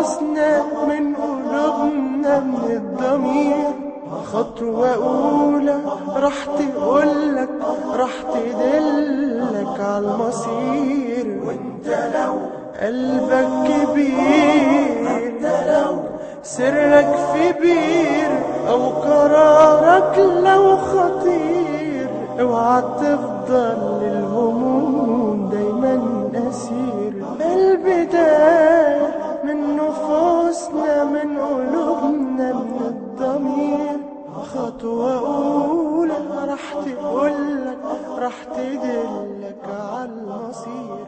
نفوسنا من قلوبنا من الضمير خطوة أولى راح تقولك راح تدلك على المصير وانت لو قلبك كبير انت لو سرك في بير أو قرارك لو خطير اوعى تفضل للهموم دايما أسير البداية من نفوسنا من قلوبنا من الضمير خطوة أولى راح تقولك راح تدلك على المصير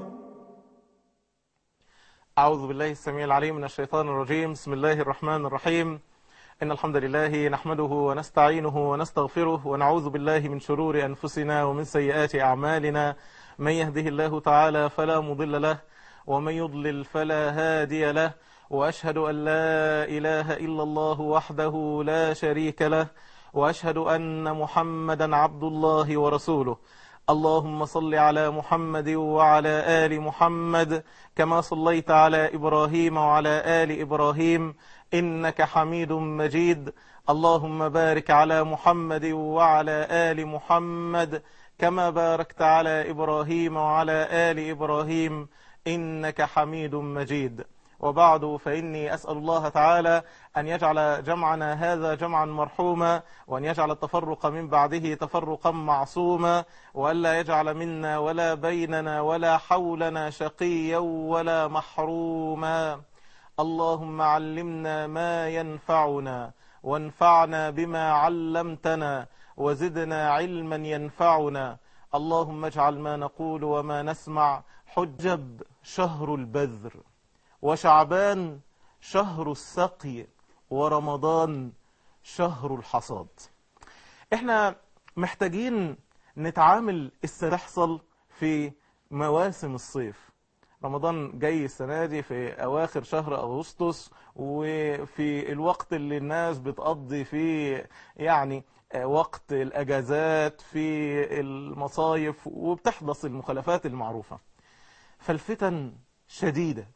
أعوذ بالله السميع العليم من الشيطان الرجيم بسم الله الرحمن الرحيم إن الحمد لله نحمده ونستعينه ونستغفره ونعوذ بالله من شرور أنفسنا ومن سيئات أعمالنا من يهده الله تعالى فلا مضل له ومن يضلل فلا هادي له وأشهد أن لا إله إلا الله وحده لا شريك له وأشهد أن محمدا عبد الله ورسوله اللهم صل على محمد وعلى آل محمد كما صليت على إبراهيم وعلى آل إبراهيم إنك حميد مجيد اللهم بارك على محمد وعلى آل محمد كما باركت على إبراهيم وعلى آل إبراهيم إنك حميد مجيد وبعد فإني أسأل الله تعالى أن يجعل جمعنا هذا جمعا مرحوما وأن يجعل التفرق من بعده تفرقا معصوما وألا يجعل منا ولا بيننا ولا حولنا شقيا ولا محروما اللهم علمنا ما ينفعنا وانفعنا بما علمتنا وزدنا علما ينفعنا اللهم اجعل ما نقول وما نسمع حجب شهر البذر وشعبان شهر السقي ورمضان شهر الحصاد احنا محتاجين نتعامل استحصل في مواسم الصيف رمضان جاي السنة دي في أواخر شهر أغسطس وفي الوقت اللي الناس بتقضي فيه يعني وقت الأجازات في المصايف وبتحدث المخالفات المعروفة فالفتن شديدة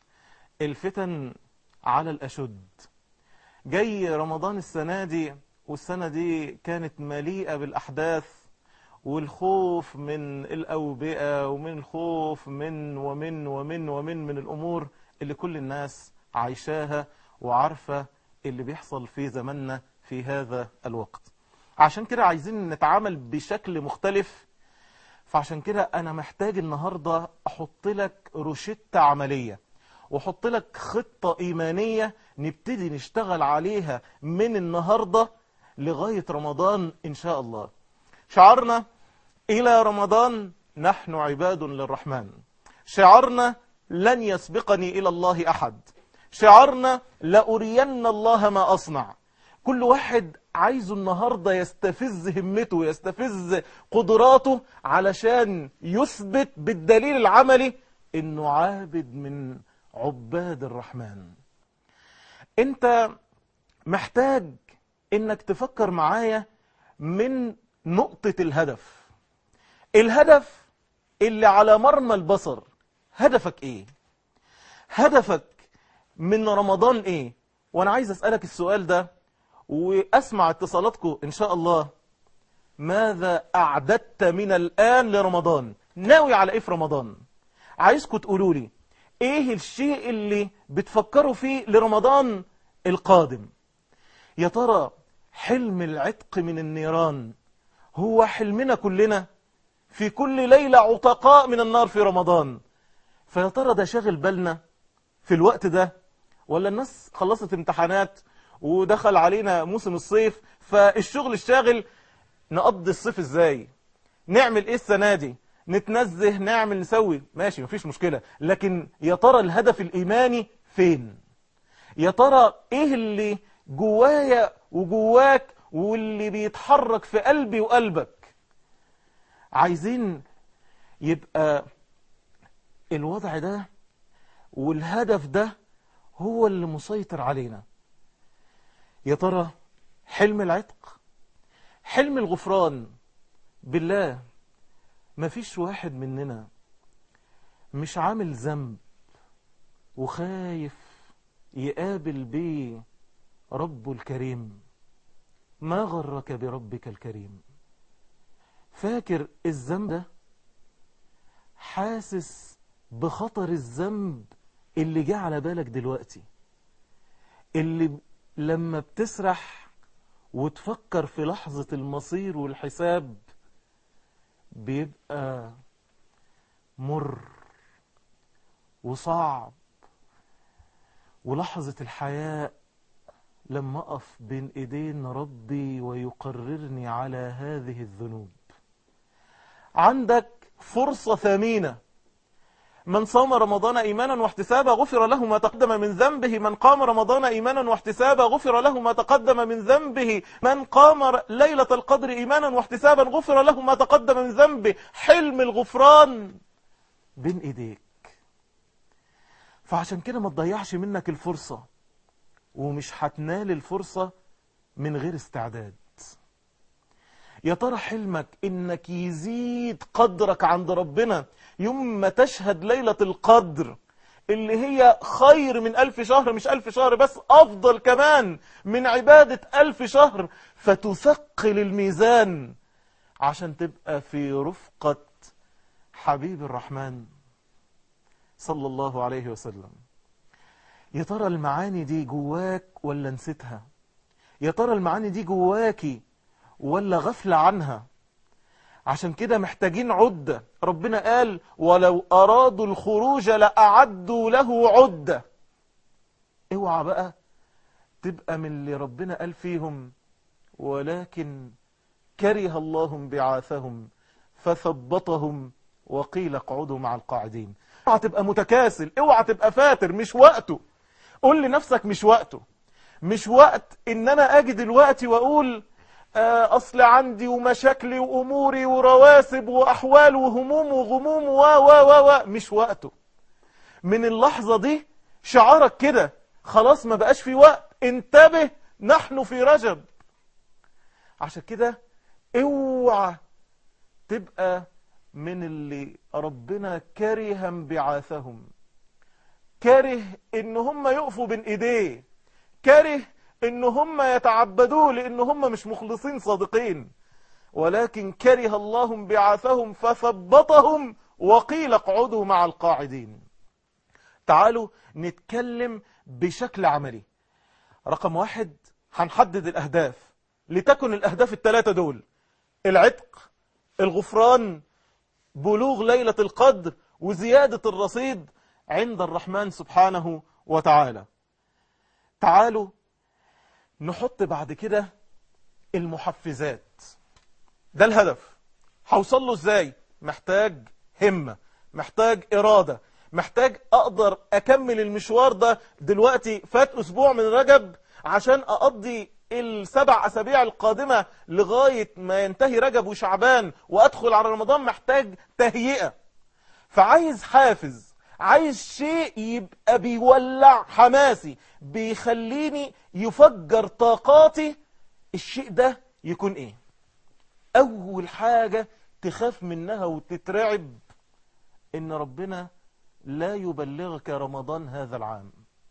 الفتن على الأشد جاي رمضان السنة دي والسنة دي كانت مليئة بالأحداث والخوف من الأوبئة ومن الخوف من ومن ومن ومن من الأمور اللي كل الناس عايشاها وعارفة اللي بيحصل في زماننا في هذا الوقت عشان كده عايزين نتعامل بشكل مختلف فعشان كده أنا محتاج النهاردة أحط لك روشتة عملية وحط لك خطة إيمانية نبتدي نشتغل عليها من النهاردة لغاية رمضان إن شاء الله شعارنا إلى رمضان نحن عباد للرحمن شعارنا لن يسبقني إلى الله أحد شعارنا لأرين الله ما أصنع كل واحد عايزه النهاردة يستفز همته ويستفز قدراته علشان يثبت بالدليل العملي انه عابد من عباد الرحمن انت محتاج انك تفكر معايا من نقطة الهدف الهدف اللي على مرمى البصر هدفك ايه هدفك من رمضان ايه وانا عايز اسألك السؤال ده واسمع اتصالاتكم ان شاء الله ماذا اعددت من الان لرمضان ناوي على ايه في رمضان عايزكم تقولوا لي ايه الشيء اللي بتفكروا فيه لرمضان القادم يا ترى حلم العتق من النيران هو حلمنا كلنا في كل ليلة عتقاء من النار في رمضان فيا ترى ده شاغل بالنا في الوقت ده ولا الناس خلصت امتحانات ودخل علينا موسم الصيف فالشغل الشاغل نقضي الصيف ازاي نعمل ايه السنة دي نتنزه نعمل نسوي ماشي مفيش مشكلة لكن يا ترى الهدف الإيماني فين يا ترى ايه اللي جوايا وجواك واللي بيتحرك في قلبي وقلبك عايزين يبقى الوضع ده والهدف ده هو اللي مسيطر علينا يا ترى حلم العتق حلم الغفران بالله مفيش واحد مننا مش عامل ذنب وخايف يقابل بيه رب الكريم ما غرك بربك الكريم فاكر الذنب ده حاسس بخطر الذنب اللي جه على بالك دلوقتي اللي لما بتسرح وتفكر في لحظة المصير والحساب بيبقى مر وصعب ولحظة الحياء لما أقف بين إيدين ربي ويقررني على هذه الذنوب عندك فرصة ثمينة من صام رمضان إيمانا واحتسابا غفر له ما تقدم من ذنبه من قام رمضان إيمانا واحتسابا غفر له ما تقدم من ذنبه من قام ليلة القدر إيمانا واحتسابا غفر له ما تقدم من ذنبه حلم الغفران بين إيديك فعشان كده ما تضيعش منك الفرصة ومش هتنال الفرصة من غير استعداد يا ترى حلمك انك يزيد قدرك عند ربنا يوم ما تشهد ليلة القدر اللي هي خير من ألف شهر مش ألف شهر بس أفضل كمان من عبادة ألف شهر فتثقل الميزان عشان تبقى في رفقة حبيب الرحمن صلى الله عليه وسلم يا ترى المعاني دي جواك ولا نسيتها يا ترى المعاني دي جواكي ولا غفلة عنها عشان كده محتاجين عدة ربنا قال ولو أرادوا الخروج لأعدوا له عدة اوعى بقى تبقى من اللي ربنا قال فيهم ولكن كره الله انبعاثهم فثبطهم وقيل اقعدوا مع القاعدين اوعى تبقى متكاسل اوعى تبقى فاتر مش وقته قول لنفسك مش وقته مش وقت ان انا اجي دلوقتي واقول اصل عندي ومشاكلي واموري ورواسب واحوال وهموم وغموم و و و و مش وقته من اللحظة دي شعارك كده خلاص ما بقاش في وقت انتبه نحن في رجب عشان كده اوعى تبقى من اللي ربنا كره انبعاثهم كره ان هم يقفوا بين ايديه كره ان هم يتعبدوه لان هم مش مخلصين صادقين ولكن كره الله انبعاثهم فثبطهم وقيل اقعدوا مع القاعدين تعالوا نتكلم بشكل عملي رقم واحد هنحدد الاهداف لتكن الاهداف الثلاثة دول العتق الغفران بلوغ ليلة القدر وزيادة الرصيد عند الرحمن سبحانه وتعالى تعالوا نحط بعد كده المحفزات ده الهدف هوصل له ازاي محتاج همة محتاج إرادة محتاج أقدر أكمل المشوار ده دلوقتي فات أسبوع من رجب عشان أقضي السبع أسابيع القادمة لغاية ما ينتهي رجب وشعبان وأدخل على رمضان محتاج تهيئة فعايز حافز عايز شيء يبقى بيولع حماسي بيخليني يفجر طاقاتي الشيء ده يكون ايه اول حاجة تخاف منها وتترعب ان ربنا لا يبلغك رمضان هذا العام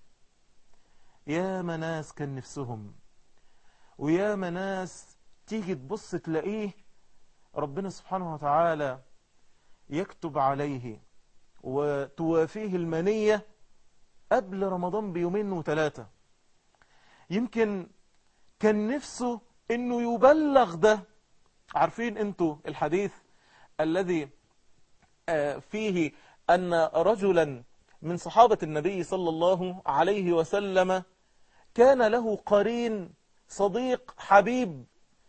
يا مناس كان نفسهم ويا مناس تيجي تبص تلاقيه ربنا سبحانه وتعالى يكتب عليه وتوافيه المنية قبل رمضان بيومين وثلاثة يمكن كان نفسه انه يبلغ ده عارفين انتوا الحديث الذي فيه ان رجلا من صحابة النبي صلى الله عليه وسلم كان له قرين صديق حبيب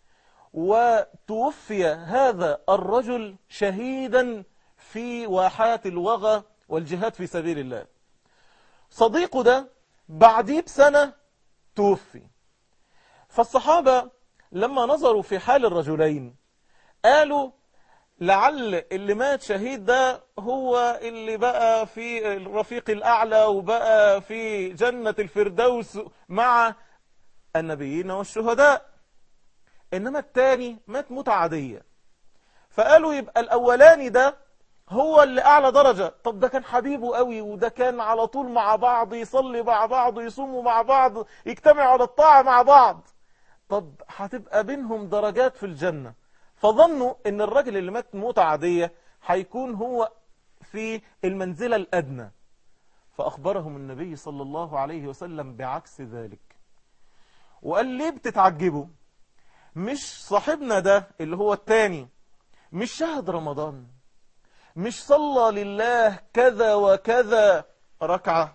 وتوفي هذا الرجل شهيدا في واحات الوغى والجهاد في سبيل الله صديقه ده بعديه بسنة توفي فالصحابة لما نظروا في حال الرجلين قالوا لعل اللي مات شهيد ده هو اللي بقى في الرفيق الأعلى وبقى في جنة الفردوس مع النبيين والشهداء إنما التاني مات موت عادية فقالوا يبقى الأولاني ده هو اللي أعلى درجة طب ده كان حبيبه قوي وده كان على طول مع بعض يصلي مع بعض يصوموا مع بعض يجتمعوا على الطاعة مع بعض طب هتبقى بينهم درجات في الجنة فظنوا ان الراجل اللي مات موتة عادية هيكون هو في المنزلة الأدنى فأخبرهم النبي صلى الله عليه وسلم بعكس ذلك وقال ليه بتتعجبوا مش صاحبنا ده اللي هو التاني مش شهد رمضان مش صلى لله كذا وكذا ركعة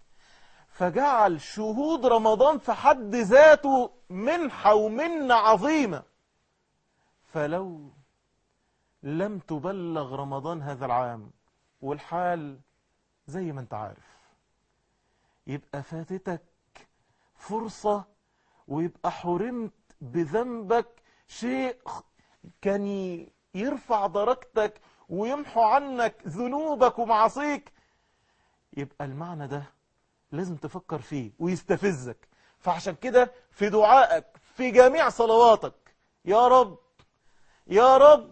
فجعل شهود رمضان في حد ذاته منحة ومنة عظيمة فلو لم تبلغ رمضان هذا العام والحال زي ما انت عارف يبقى فاتتك فرصة ويبقى حرمت بذنبك شيء كان يرفع درجتك ويمحو عنك ذنوبك ومعاصيك يبقى المعنى ده لازم تفكر فيه ويستفزك فعشان كده في دعائك في جميع صلواتك يا رب يا رب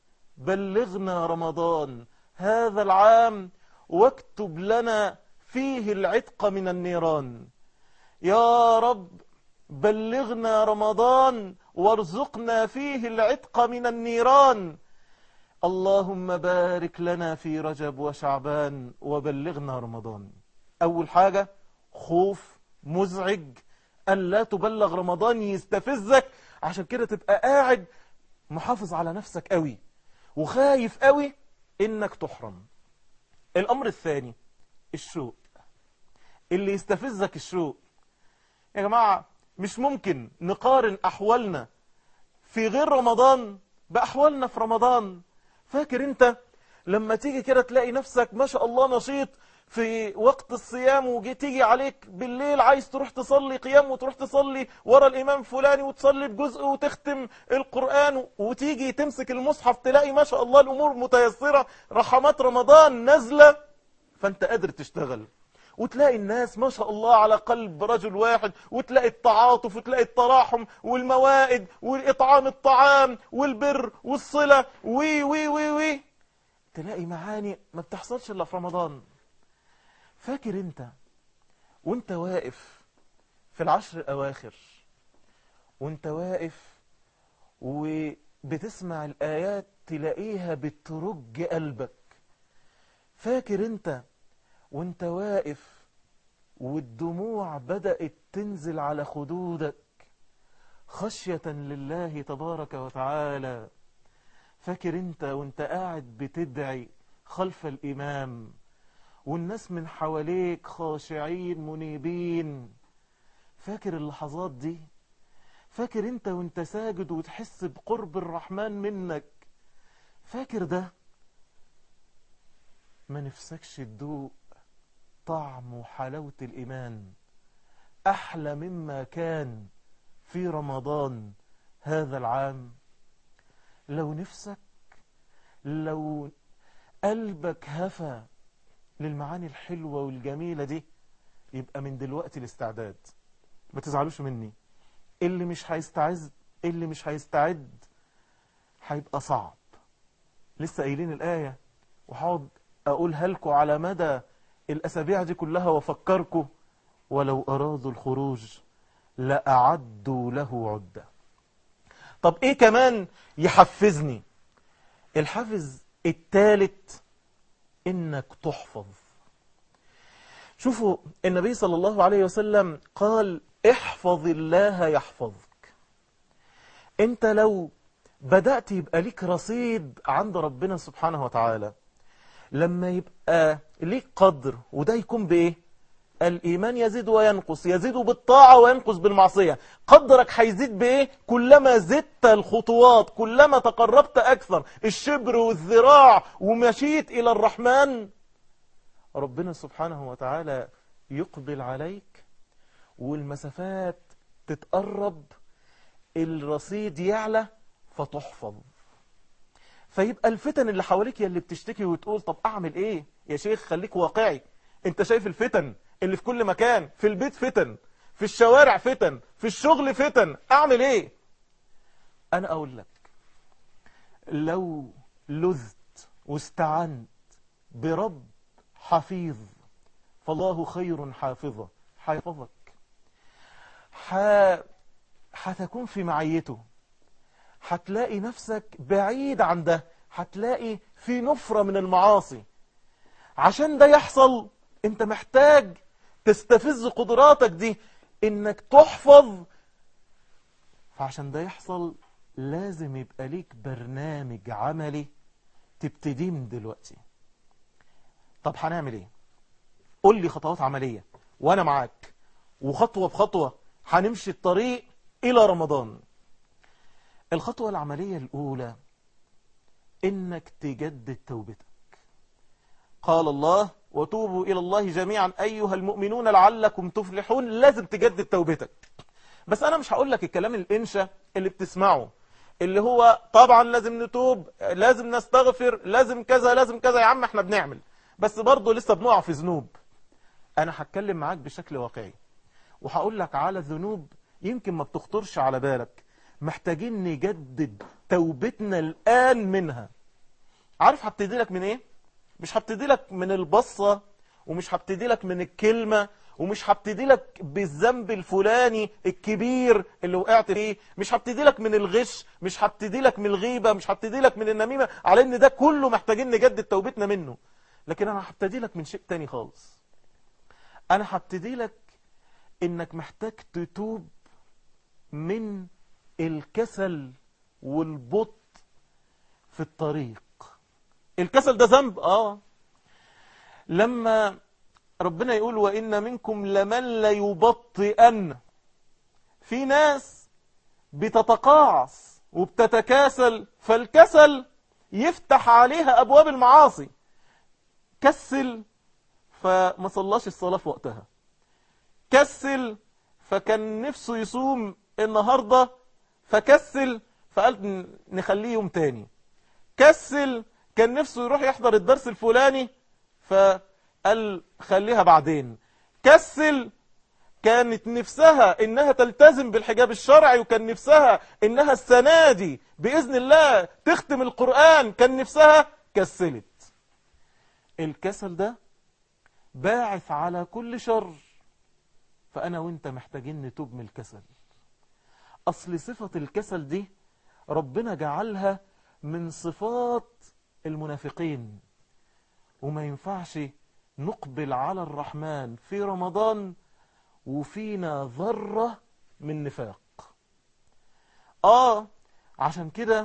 بلغنا رمضان هذا العام واكتب لنا فيه العتق من النيران يا رب بلغنا رمضان وارزقنا فيه العتق من النيران اللهم بارك لنا في رجب وشعبان وبلغنا رمضان أول حاجة خوف مزعج أن لا تبلغ رمضان يستفزك عشان كده تبقى قاعد محافظ على نفسك قوي وخايف قوي إنك تحرم الأمر الثاني الشوق اللي يستفزك الشوق يا جماعة مش ممكن نقارن أحوالنا في غير رمضان بأحوالنا في رمضان فاكر انت لما تيجي كده تلاقي نفسك ما شاء الله نشيط في وقت الصيام وجي تيجي عليك بالليل عايز تروح تصلي قيام وتروح تصلي ورا الإمام فلاني وتصلي بجزء وتختم القرآن وتيجي تمسك المصحف تلاقي ما شاء الله الأمور متيسرة رحمات رمضان نازلة فانت قادر تشتغل وتلاقي الناس ما شاء الله على قلب رجل واحد وتلاقي التعاطف وتلاقي التراحم والموائد والإطعام الطعام والبر والصلة وي وي وي وي تلاقي معاني ما بتحصلش إلا في رمضان فاكر انت وانت واقف في العشر الأواخر وانت واقف وبتسمع الآيات تلاقيها بترج قلبك فاكر انت وانت واقف والدموع بدأت تنزل على خدودك خشية لله تبارك وتعالى فاكر انت وانت قاعد بتدعي خلف الإمام والناس من حواليك خاشعين منيبين فاكر اللحظات دي فاكر انت وانت ساجد وتحس بقرب الرحمن منك فاكر ده ما نفسكش تدوق طعم وحلاوة الإيمان أحلى مما كان في رمضان هذا العام لو نفسك لو قلبك هفى للمعاني الحلوة والجميلة دي يبقى من دلوقتي الاستعداد ما تزعلوش مني اللي مش هيستعد اللي مش هيستعد هيبقى صعب لسه قايلين الآية وهقعد أقولها لكم على مدى الأسابيع دي كلها وفكركم ولو أرادوا الخروج لأعدوا له عدة طب إيه كمان يحفزني الحافز الثالث إنك تحفظ شوفوا النبي صلى الله عليه وسلم قال احفظ الله يحفظك انت لو بدأت يبقى ليك رصيد عند ربنا سبحانه وتعالى لما يبقى ليك قدر وده يكون بإيه الإيمان يزيد وينقص يزيد بالطاعة وينقص بالمعصية قدرك هيزيد بإيه كلما زدت الخطوات كلما تقربت أكثر الشبر والذراع ومشيت إلى الرحمن ربنا سبحانه وتعالى يقبل عليك والمسافات تتقرب الرصيد يعلى فتحفظ فيبقى الفتن اللي حواليك يا اللي بتشتكي وتقول طب اعمل ايه يا شيخ خليك واقعي انت شايف الفتن اللي في كل مكان في البيت فتن في الشوارع فتن في الشغل فتن اعمل ايه انا اقول لك لو لذت واستعنت برب حفيظ فالله خير حافظة حيفظك ح... هتكون في معيته هتلاقي نفسك بعيد عن ده هتلاقي في نفرة من المعاصي عشان ده يحصل انت محتاج تستفز قدراتك دي انك تحفظ فعشان ده يحصل لازم يبقى ليك برنامج عملي تبتديه من دلوقتي طب هنعمل ايه قول لي خطوات عملية وانا معاك وخطوة بخطوة هنمشي الطريق الى رمضان الخطوة العملية الاولى انك تجدد توبتك قال الله وتوبوا الى الله جميعا ايها المؤمنون لعلكم تفلحون لازم تجدد توبتك بس انا مش هقول لك الكلام الانشا اللي بتسمعه اللي هو طبعا لازم نتوب لازم نستغفر لازم كذا لازم كذا يا عم احنا بنعمل بس برضه لسه بنقع في ذنوب انا هتكلم معاك بشكل واقعي وهقول لك على ذنوب يمكن ما بتخطرش على بالك محتاجين نجدد توبتنا الآن منها عارف هبتدي لك من ايه مش هبتدي لك من البصة ومش هبتدي لك من الكلمة ومش هبتدي لك بالذنب الفلاني الكبير اللي وقعت فيه مش هبتدي لك من الغش مش هبتدي لك من الغيبة مش هبتدي لك من النميمة على ان ده كله محتاجين نجدد توبتنا منه لكن انا هبتدي لك من شيء تاني خالص انا هبتدي لك انك محتاج تتوب من الكسل والبطء في الطريق الكسل ده ذنب اه لما ربنا يقول وإن منكم لمن ليبطئن في ناس بتتقاعس وبتتكاسل فالكسل يفتح عليها أبواب المعاصي كسل فما صلاش الصلاة في وقتها كسل فكان نفسه يصوم النهاردة فكسل فقال نخليه يوم تاني كسل كان نفسه يروح يحضر الدرس الفلاني فقال خليها بعدين كسل كانت نفسها انها تلتزم بالحجاب الشرعي وكان نفسها انها السنة دي بإذن الله تختم القرآن كان نفسها كسلت الكسل ده باعث على كل شر فأنا وانت محتاجين نتوب من الكسل أصل صفة الكسل دي ربنا جعلها من صفات المنافقين وما ينفعش نقبل على الرحمن في رمضان وفينا ذرة من نفاق آه عشان كده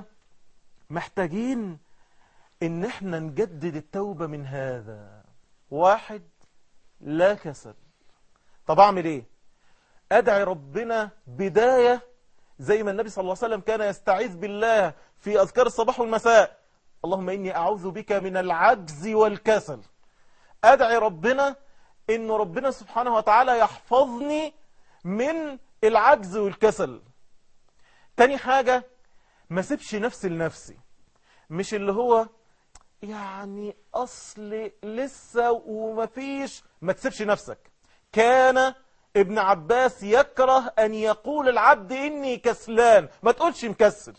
محتاجين ان احنا نجدد التوبة من هذا واحد لا كسل طب اعمل ايه ادعي ربنا بداية زي ما النبي صلى الله عليه وسلم كان يستعيذ بالله في اذكار الصباح والمساء اللهم اني اعوذ بك من العجز والكسل ادعي ربنا ان ربنا سبحانه وتعالى يحفظني من العجز والكسل تاني حاجة ما سيبش نفسي لنفسي مش اللي هو يعني اصل لسه ومفيش ما تسيبش نفسك كان ابن عباس يكره ان يقول العبد اني كسلان ما تقولش مكسل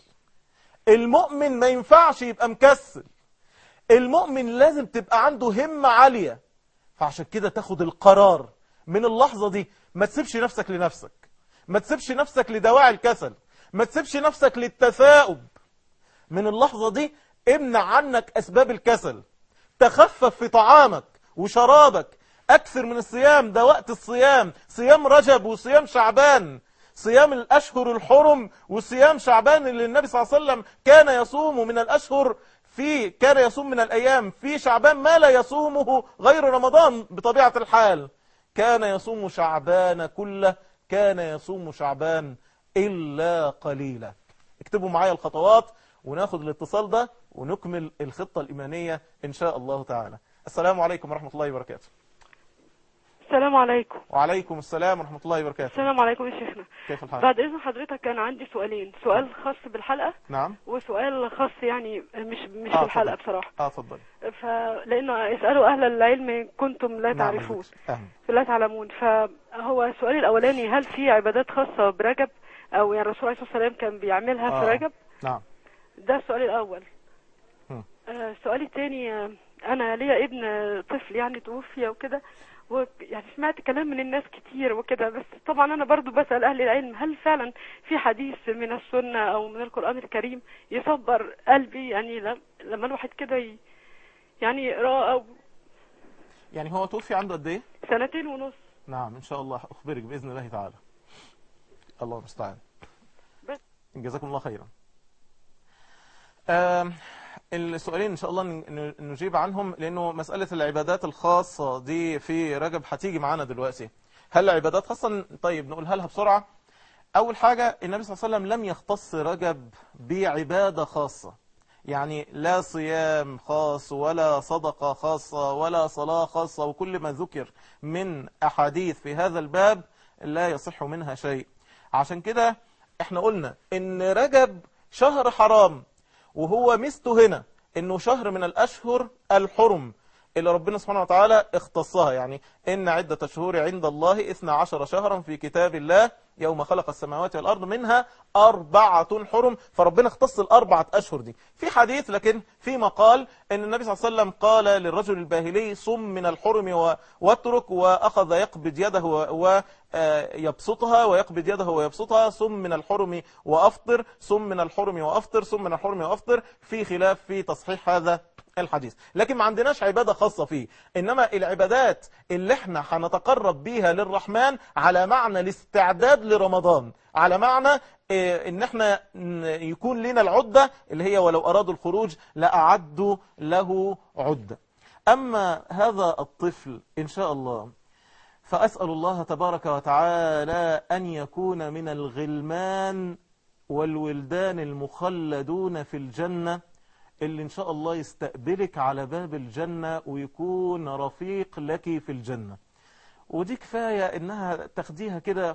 المؤمن ما ينفعش يبقى مكسل المؤمن لازم تبقى عنده همة عالية فعشان كده تاخد القرار من اللحظة دي ما تسيبش نفسك لنفسك ما تسيبش نفسك لدواعي الكسل ما تسيبش نفسك للتثاؤب من اللحظة دي امنع عنك أسباب الكسل تخفف في طعامك وشرابك أكثر من الصيام ده وقت الصيام صيام رجب وصيام شعبان صيام الأشهر الحرم وصيام شعبان اللي النبي صلى الله عليه وسلم كان يصوم من الأشهر في كان يصوم من الأيام في شعبان ما لا يصومه غير رمضان بطبيعة الحال كان يصوم شعبان كله كان يصوم شعبان إلا قليلا اكتبوا معايا الخطوات وناخد الاتصال ده ونكمل الخطة الإيمانية إن شاء الله تعالى السلام عليكم ورحمة الله وبركاته السلام عليكم وعليكم السلام ورحمة الله وبركاته السلام عليكم يا شيخنا كيف الحال؟ بعد اذن حضرتك كان عندي سؤالين سؤال خاص بالحلقة نعم وسؤال خاص يعني مش مش آه، بالحلقة اتفضل. بصراحة اه اتفضل فلانه اسالوا اهل العلم إن كنتم لا تعرفون أهلا لا تعلمون فهو السؤال الاولاني هل في عبادات خاصة برجب او يعني الرسول عليه الصلاة والسلام كان بيعملها آه. في رجب نعم ده السؤال الاول مم. آه، سؤالي التاني آه، انا ليا ابن آه، طفل يعني توفي وكده ويعني سمعت كلام من الناس كتير وكده بس طبعا انا برضو بسأل اهل العلم هل فعلا في حديث من السنة او من القرآن الكريم يصبر قلبي يعني لم- لما الواحد كده ي- يعني يقراه او يعني هو توفي عنده قد ايه سنتين ونص نعم ان شاء الله اخبرك باذن الله تعالى الله المستعان بس. جزاكم الله خيرا آم، السؤالين ان شاء الله ن- ن- نجيب عنهم لانه مساله العبادات الخاصه دي في رجب هتيجي معانا دلوقتي هل عبادات خاصه طيب نقولها لها بسرعه اول حاجه النبي صلى الله عليه وسلم لم يختص رجب بعباده خاصه يعني لا صيام خاص ولا صدقة خاصة ولا صلاة خاصة وكل ما ذكر من أحاديث في هذا الباب لا يصح منها شيء عشان كده احنا قلنا ان رجب شهر حرام وهو ميزته هنا انه شهر من الاشهر الحرم اللي ربنا سبحانه وتعالى اختصها يعني ان عدة الشهور عند الله اثنا عشر شهرا في كتاب الله يوم خلق السماوات والارض منها اربعة حرم فربنا اختص الاربعة اشهر دي في حديث لكن في مقال ان النبي صلى الله عليه وسلم قال للرجل الباهلي صم من الحرم و- واترك واخذ يقبض يده ويبسطها ويقبض يده ويبسطها صم من الحرم وافطر صم من الحرم وافطر صم من الحرم وافطر في خلاف في تصحيح هذا الحديث لكن ما عندناش عبادة خاصة فيه إنما العبادات اللي احنا هنتقرب بيها للرحمن على معنى الاستعداد لرمضان على معنى إيه، ان احنا ن- يكون لنا العدة اللي هي ولو أرادوا الخروج لأعدوا له عدة أما هذا الطفل إن شاء الله فأسأل الله تبارك وتعالى أن يكون من الغلمان والولدان المخلدون في الجنة اللي إن شاء الله يستقبلك على باب الجنة ويكون رفيق لك في الجنة ودي كفاية إنها تاخديها كده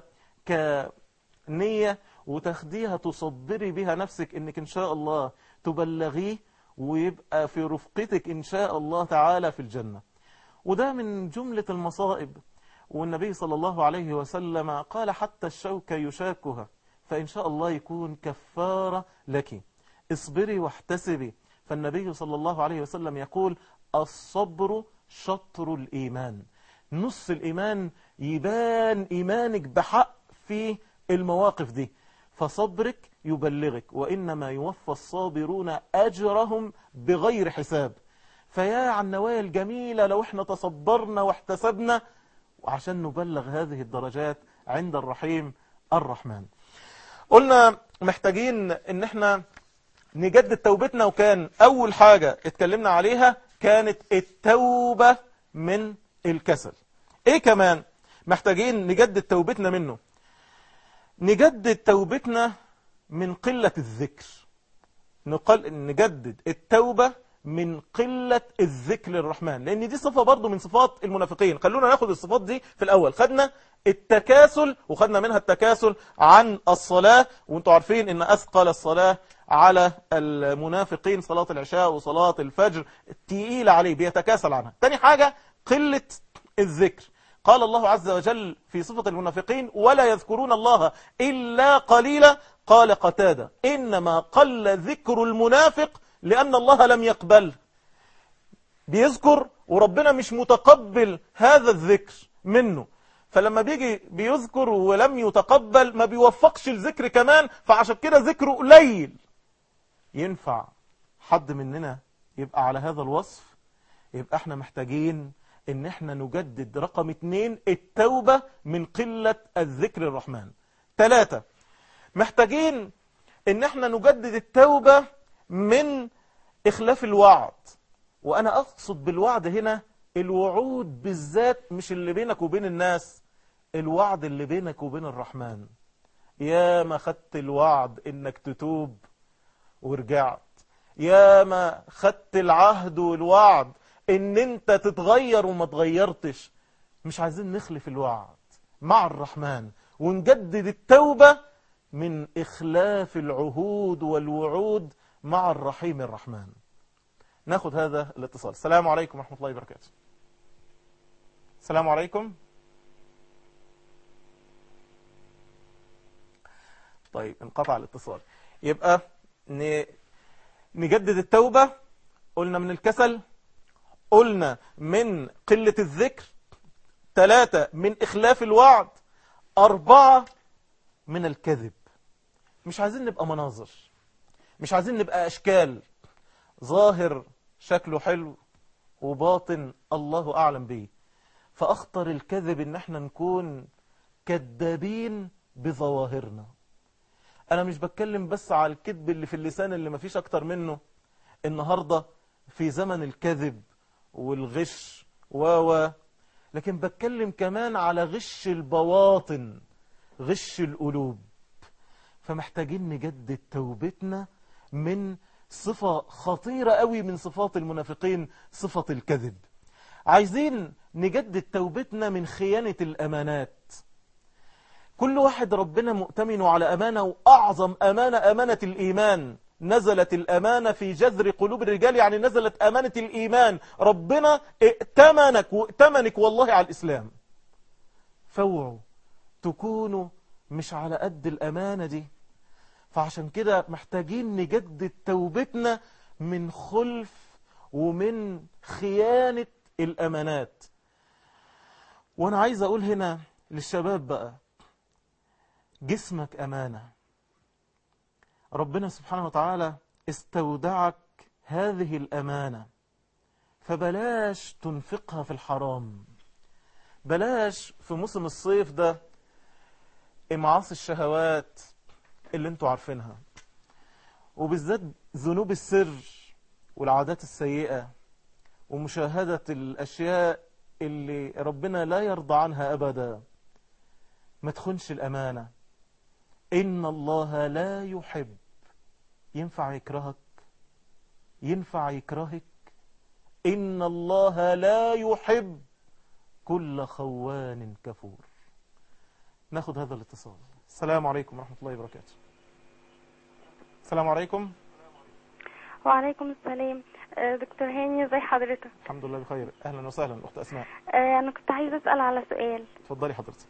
كنية وتاخديها تصدري بها نفسك إنك إن شاء الله تبلغيه ويبقى في رفقتك إن شاء الله تعالى في الجنة وده من جملة المصائب والنبي صلى الله عليه وسلم قال حتى الشوك يشاكها فإن شاء الله يكون كفارة لك اصبري واحتسبي فالنبي صلى الله عليه وسلم يقول الصبر شطر الإيمان نص الإيمان يبان إيمانك بحق في المواقف دي فصبرك يبلغك وإنما يوفى الصابرون أجرهم بغير حساب فيا عن النوايا الجميلة لو احنا تصبرنا واحتسبنا وعشان نبلغ هذه الدرجات عند الرحيم الرحمن قلنا محتاجين ان احنا نجدد توبتنا وكان اول حاجة اتكلمنا عليها كانت التوبة من الكسل ايه كمان محتاجين نجدد توبتنا منه نجدد توبتنا من قلة الذكر نقل نجدد التوبة من قلة الذكر للرحمن لأن دي صفة برضو من صفات المنافقين خلونا ناخد الصفات دي في الأول خدنا التكاسل وخدنا منها التكاسل عن الصلاة وانتوا عارفين ان أثقل الصلاة على المنافقين صلاة العشاء وصلاة الفجر تقيلة عليه بيتكاسل عنها تاني حاجة قلة الذكر قال الله عز وجل في صفة المنافقين ولا يذكرون الله إلا قليلا قال قتادة إنما قل ذكر المنافق لأن الله لم يقبل بيذكر وربنا مش متقبل هذا الذكر منه فلما بيجي بيذكر ولم يتقبل ما بيوفقش الذكر كمان فعشان كده ذكره قليل ينفع حد مننا يبقى على هذا الوصف يبقى احنا محتاجين ان احنا نجدد رقم اتنين التوبة من قلة الذكر الرحمن ثلاثة محتاجين ان احنا نجدد التوبة من اخلاف الوعد وانا اقصد بالوعد هنا الوعود بالذات مش اللي بينك وبين الناس الوعد اللي بينك وبين الرحمن يا ما خدت الوعد انك تتوب ورجعت يا ما خدت العهد والوعد ان انت تتغير وما تغيرتش مش عايزين نخلف الوعد مع الرحمن ونجدد التوبة من إخلاف العهود والوعود مع الرحيم الرحمن ناخد هذا الاتصال السلام عليكم ورحمة الله وبركاته السلام عليكم طيب انقطع الاتصال يبقى ن... نجدد التوبة قلنا من الكسل قلنا من قلة الذكر ثلاثة من إخلاف الوعد أربعة من الكذب مش عايزين نبقى مناظر مش عايزين نبقى أشكال ظاهر شكله حلو وباطن الله أعلم به فأخطر الكذب إن احنا نكون كذابين بظواهرنا أنا مش بتكلم بس على الكذب اللي في اللسان اللي مفيش أكتر منه النهاردة في زمن الكذب والغش و و لكن بتكلم كمان على غش البواطن غش القلوب فمحتاجين نجدد توبتنا من صفة خطيرة قوي من صفات المنافقين صفة الكذب عايزين نجدد توبتنا من خيانة الأمانات كل واحد ربنا مؤتمن على أمانة وأعظم أمانة أمانة الإيمان نزلت الأمانة في جذر قلوب الرجال يعني نزلت أمانة الإيمان ربنا ائتمنك وائتمنك والله على الإسلام فوعوا تكونوا مش على قد الأمانة دي فعشان كده محتاجين نجدد توبتنا من خلف ومن خيانة الأمانات وأنا عايز أقول هنا للشباب بقى جسمك أمانة ربنا سبحانه وتعالى استودعك هذه الأمانة فبلاش تنفقها في الحرام بلاش في موسم الصيف ده إمعاص الشهوات اللي انتوا عارفينها وبالذات ذنوب السر والعادات السيئة ومشاهدة الأشياء اللي ربنا لا يرضى عنها أبدا ما تخنش الأمانة إن الله لا يحب ينفع يكرهك ينفع يكرهك إن الله لا يحب كل خوان كفور ناخد هذا الاتصال السلام عليكم ورحمة الله وبركاته السلام عليكم وعليكم السلام آه، دكتور هاني ازي حضرتك الحمد لله بخير أهلا وسهلا أخت أسماء آه، انا كنت عايزه اسال على سؤال اتفضلي حضرتك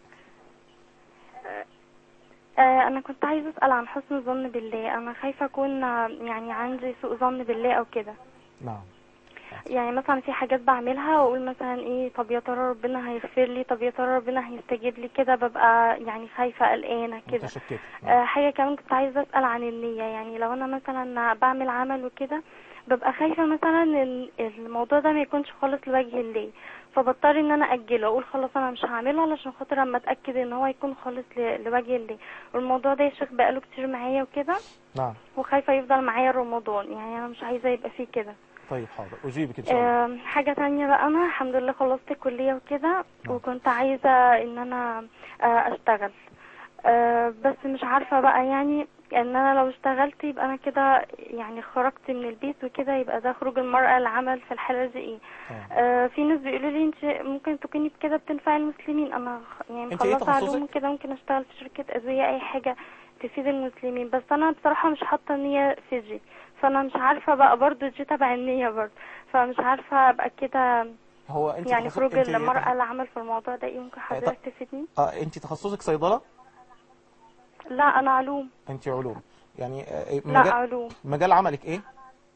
آه، انا كنت عايزه اسال عن حسن الظن بالله انا خايفه اكون آه، يعني عندي سوء ظن بالله او كده نعم يعني مثلا في حاجات بعملها واقول مثلا ايه طب يا ترى ربنا هيغفر لي طب يا ترى ربنا هيستجيب لي كده ببقى يعني خايفه قلقانه كده متشكك آه، حاجة كمان كنت عايزة أسأل عن النية يعني لو أنا مثلا بعمل عمل وكده ببقى خايفة مثلا إن الموضوع ده ما يكونش خالص لوجه الله فبضطر إن أنا أجله أقول خلاص أنا مش هعمله علشان خاطر أما أتأكد إن هو يكون خالص ل- لوجه الله والموضوع ده يا شيخ بقاله كتير معايا وكده نعم وخايفة يفضل معايا رمضان يعني أنا مش عايزة يبقى فيه كده طيب حاضر أجيبك إن شاء الله آم، حاجة تانية بقى أنا الحمد لله خلصت الكلية وكده نعم. وكنت عايزة إن أنا آه، أشتغل آه، بس مش عارفة بقى يعني إن أنا لو اشتغلت يبقى أنا كده يعني خرجت من البيت وكده يبقى ده خروج المرأة العمل في الحالة دي إيه آه. آه، في ناس بيقولوا لي أنت ممكن تكوني بكده بتنفعي المسلمين أنا خ- يعني أنت إيه مخلصة علوم تخصصك؟ وكده ممكن أشتغل في شركة أدوية أي حاجة تفيد المسلمين بس أنا بصراحة مش حاطة نية في جي فأنا مش عارفة بقى برضو جي تبع النية برضو فمش عارفة أبقى كده هو أنت يعني تخصص- خروج أنت المرأة العمل في الموضوع ده ايه ممكن حضرتك تفيدني؟ آه أنت تخصصك صيدلة لا أنا علوم أنت علوم يعني آه، لا مجال, علوم مجال عملك إيه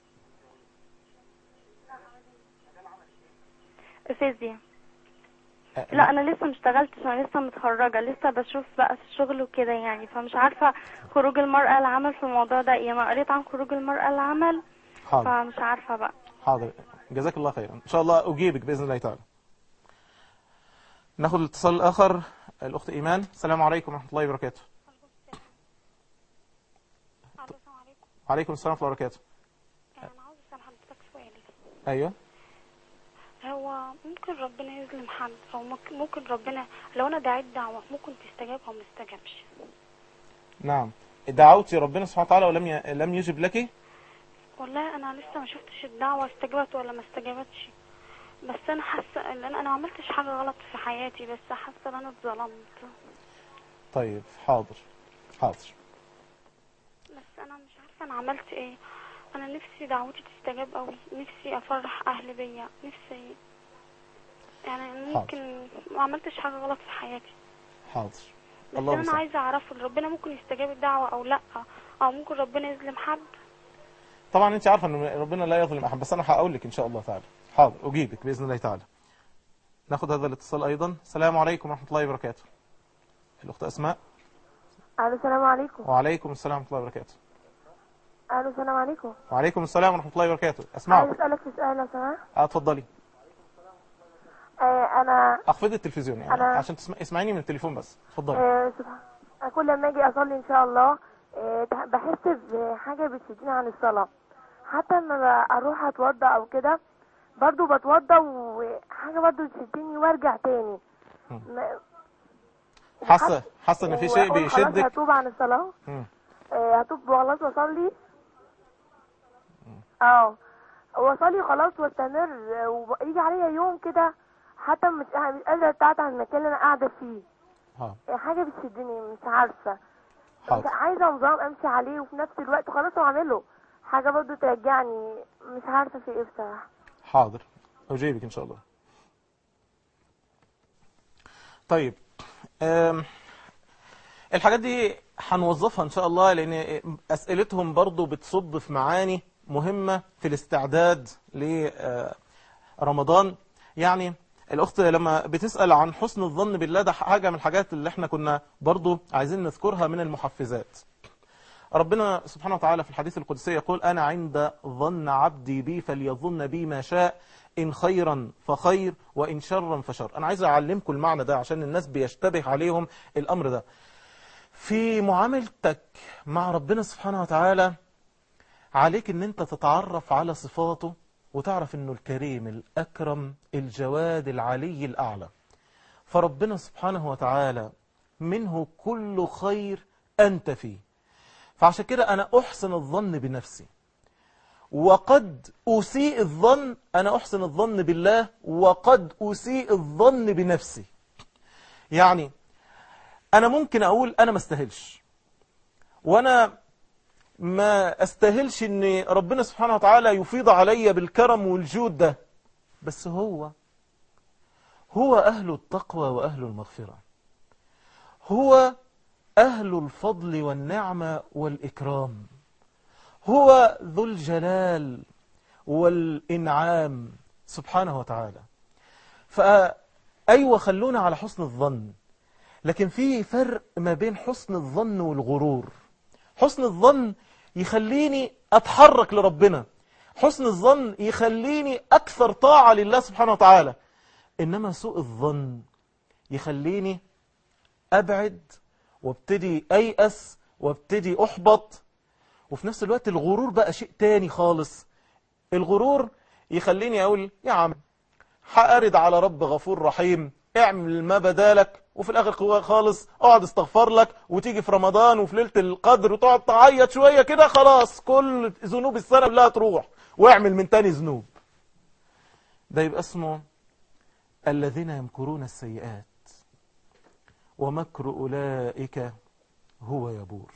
فيزياء آه، لا أنا لسه مشتغلتش أنا لسه متخرجة لسه بشوف بقى في الشغل وكده يعني فمش عارفة خروج المرأة العمل في الموضوع ده ايه أنا قريت عن خروج المرأة العمل حاضر فمش عارفة بقى حاضر جزاك الله خيرا ان شاء الله اجيبك باذن الله تعالى ناخد الاتصال الاخر الاخت ايمان السلام عليكم ورحمه الله وبركاته السلام عليكم وعليكم السلام ورحمه الله وبركاته انا عاوز اسال حضرتك سؤال ايوه هو ممكن ربنا يظلم حد او ممكن ممكن ربنا لو انا دعيت دعوه ممكن تستجاب او ما تستجابش نعم دعوتي ربنا سبحانه وتعالى ولم ي... لم يجب لك والله انا لسه ما شفتش الدعوه استجابت ولا ما استجابتش بس انا حاسه ان انا انا ما عملتش حاجه غلط في حياتي بس حاسه ان انا اتظلمت طيب حاضر حاضر بس انا مش عارفه انا عملت ايه انا نفسي دعوتي تستجاب قوي نفسي افرح اهلي بيا نفسي يعني ممكن ما عملتش حاجه غلط في حياتي حاضر بس الله انا عايزه اعرفه إن ربنا ممكن يستجاب الدعوه او لا او ممكن ربنا يظلم حد طبعا انت عارفه ان ربنا لا يظلم احد بس انا هقول لك ان شاء الله تعالى حاضر اجيبك باذن الله تعالى ناخد هذا الاتصال ايضا السلام عليكم ورحمه الله وبركاته الاخت اسماء الو السلام عليكم وعليكم السلام ورحمه الله وبركاته الو السلام عليكم وعليكم السلام ورحمه الله وبركاته عايز اسمعك اسالك في سؤال لو سمحت اه اتفضلي آه انا اخفضي التلفزيون يعني أنا- عشان تسمع... اسمعيني من التليفون بس اتفضلي آه سبحان أنا كل ما اجي اصلي ان شاء الله آه تح- بحس بحاجه بتشدني عن الصلاه حتى لما ب- اروح اتوضى او كده برضو بتوضى وحاجه برضو تشدني وارجع تاني مم. ما- حاسه حاسه ان في شيء وأقول خلاص بيشدك هتوب عن الصلاه مم. آه هتوب وخلاص واصلي اه واصلي خلاص واستمر آه، ويجي عليا يوم كده حتى مش مش قادره اتعب عن المكان اللي انا قاعده فيه ها حاجه بتشدني مش عارفه حاضر عايزه نظام امشي عليه وفي نفس الوقت خلاص اعمله حاجه برضو ترجعني مش عارفه في ايه بصراحه حاضر اجيبك ان شاء الله طيب أم، الحاجات دي هنوظفها ان شاء الله لان اسئلتهم برضو بتصب في معاني مهمة في الاستعداد لرمضان يعني الاخت لما بتسأل عن حسن الظن بالله ده حاجة من الحاجات اللي احنا كنا برضو عايزين نذكرها من المحفزات ربنا سبحانه وتعالى في الحديث القدسي يقول أنا عند ظن عبدي بي فليظن بي ما شاء إن خيرا فخير وإن شرا فشر أنا عايز أعلمكم المعنى ده عشان الناس بيشتبه عليهم الأمر ده في معاملتك مع ربنا سبحانه وتعالى عليك ان انت تتعرف على صفاته وتعرف انه الكريم الأكرم الجواد العلي الأعلى فربنا سبحانه وتعالى منه كل خير أنت فيه فعشان كده أنا أحسن الظن بنفسي وقد أسيء الظن أنا أحسن الظن بالله وقد أسيء الظن بنفسي يعني أنا ممكن أقول أنا ما استاهلش وأنا ما استاهلش أن ربنا سبحانه وتعالى يفيض علي بالكرم والجود ده بس هو هو أهل التقوى وأهل المغفرة هو أهل الفضل والنعمة والإكرام هو ذو الجلال والإنعام سبحانه وتعالى فأيوة خلونا على حسن الظن لكن في فرق ما بين حسن الظن والغرور حسن الظن يخليني أتحرك لربنا حسن الظن يخليني أكثر طاعة لله سبحانه وتعالى إنما سوء الظن يخليني أبعد وابتدي أيأس وابتدي أحبط وفي نفس الوقت الغرور بقى شيء تاني خالص الغرور يخليني أقول يا عم هأرد على رب غفور رحيم اعمل ما بدالك وفي الآخر خالص اقعد استغفر لك وتيجي في رمضان وفي ليلة القدر وتقعد تعيط شوية كده خلاص كل ذنوب السنة كلها تروح واعمل من تاني ذنوب ده يبقى اسمه الذين يمكرون السيئات ومكر أولئك هو يبور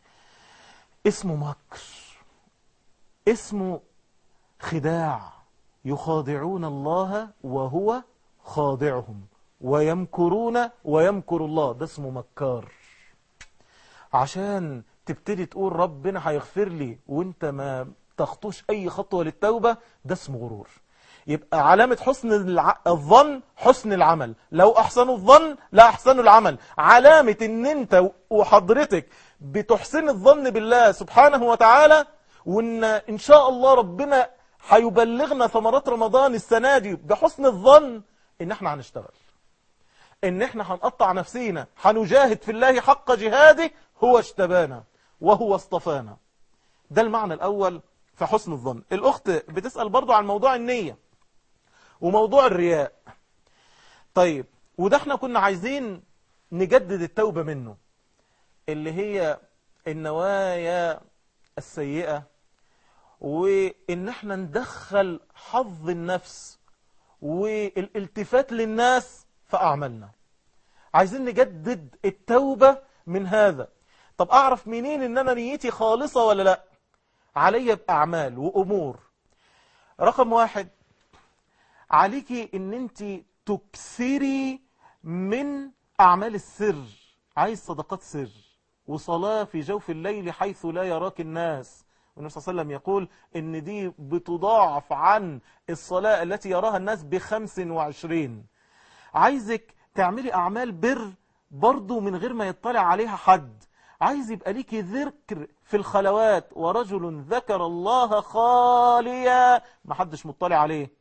اسمه مكر اسمه خداع يخادعون الله وهو خادعهم ويمكرون ويمكر الله ده اسمه مكار عشان تبتدي تقول ربنا هيغفر لي وانت ما تخطوش اي خطوة للتوبة ده اسمه غرور يبقى علامة حسن الع... الظن حسن العمل لو أحسنوا الظن لا أحسنوا العمل علامة ان انت وحضرتك بتحسن الظن بالله سبحانه وتعالى وان ان شاء الله ربنا هيبلغنا ثمرات رمضان السنة دي بحسن الظن ان احنا هنشتغل ان احنا هنقطع نفسينا هنجاهد في الله حق جهاده هو اجتبانا وهو اصطفانا ده المعنى الأول في حسن الظن الأخت بتسأل برضو عن موضوع النية وموضوع الرياء طيب وده احنا كنا عايزين نجدد التوبة منه اللي هي النوايا السيئة وان احنا ندخل حظ النفس والالتفات للناس في أعمالنا عايزين نجدد التوبة من هذا طب أعرف منين ان أنا نيتي خالصة ولا لا علي بأعمال وأمور رقم واحد عليكي ان انت تكثري من أعمال السر عايز صدقات سر وصلاة في جوف الليل حيث لا يراك الناس والنبي صلى الله عليه وسلم يقول ان دي بتضاعف عن الصلاة التي يراها الناس بخمس وعشرين عايزك تعملي أعمال بر برضو من غير ما يطلع عليها حد عايز يبقى ليكي ذكر في الخلوات ورجل ذكر الله خاليا ما حدش مطلع عليه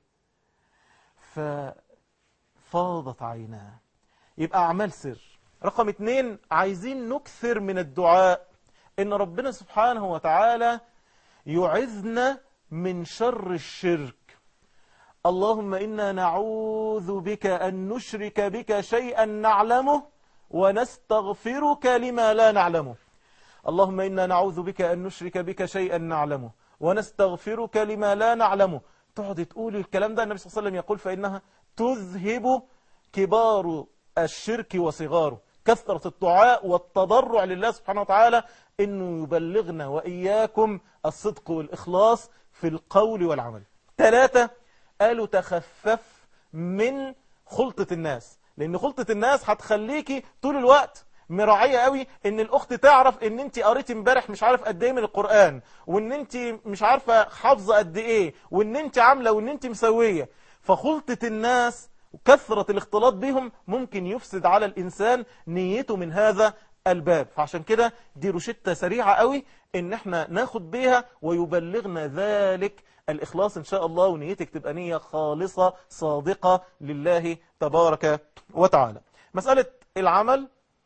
ففاضت عيناه يبقى أعمال سر رقم اتنين عايزين نكثر من الدعاء إن ربنا سبحانه وتعالى يعذنا من شر الشرك اللهم إنا نعوذ بك أن نشرك بك شيئا نعلمه ونستغفرك لما لا نعلمه اللهم إنا نعوذ بك أن نشرك بك شيئا نعلمه ونستغفرك لما لا نعلمه تقعد تقول الكلام ده النبي صلى الله عليه وسلم يقول فإنها تذهب كبار الشرك وصغاره كثرة الدعاء والتضرع لله سبحانه وتعالى إنه يبلغنا وإياكم الصدق والإخلاص في القول والعمل ثلاثة قالوا تخفف من خلطة الناس لأن خلطة الناس هتخليكي طول الوقت مراعية قوي ان الاخت تعرف ان انت قريتي امبارح مش عارف قد ايه من القرآن وان انت مش عارفة حافظة قد ايه وان انت عاملة وان انت مسوية فخلطة الناس وكثرة الاختلاط بهم ممكن يفسد على الانسان نيته من هذا الباب فعشان كده دي روشتة سريعة قوي ان احنا ناخد بيها ويبلغنا ذلك الإخلاص إن شاء الله ونيتك تبقى نية خالصة صادقة لله تبارك وتعالى مسألة العمل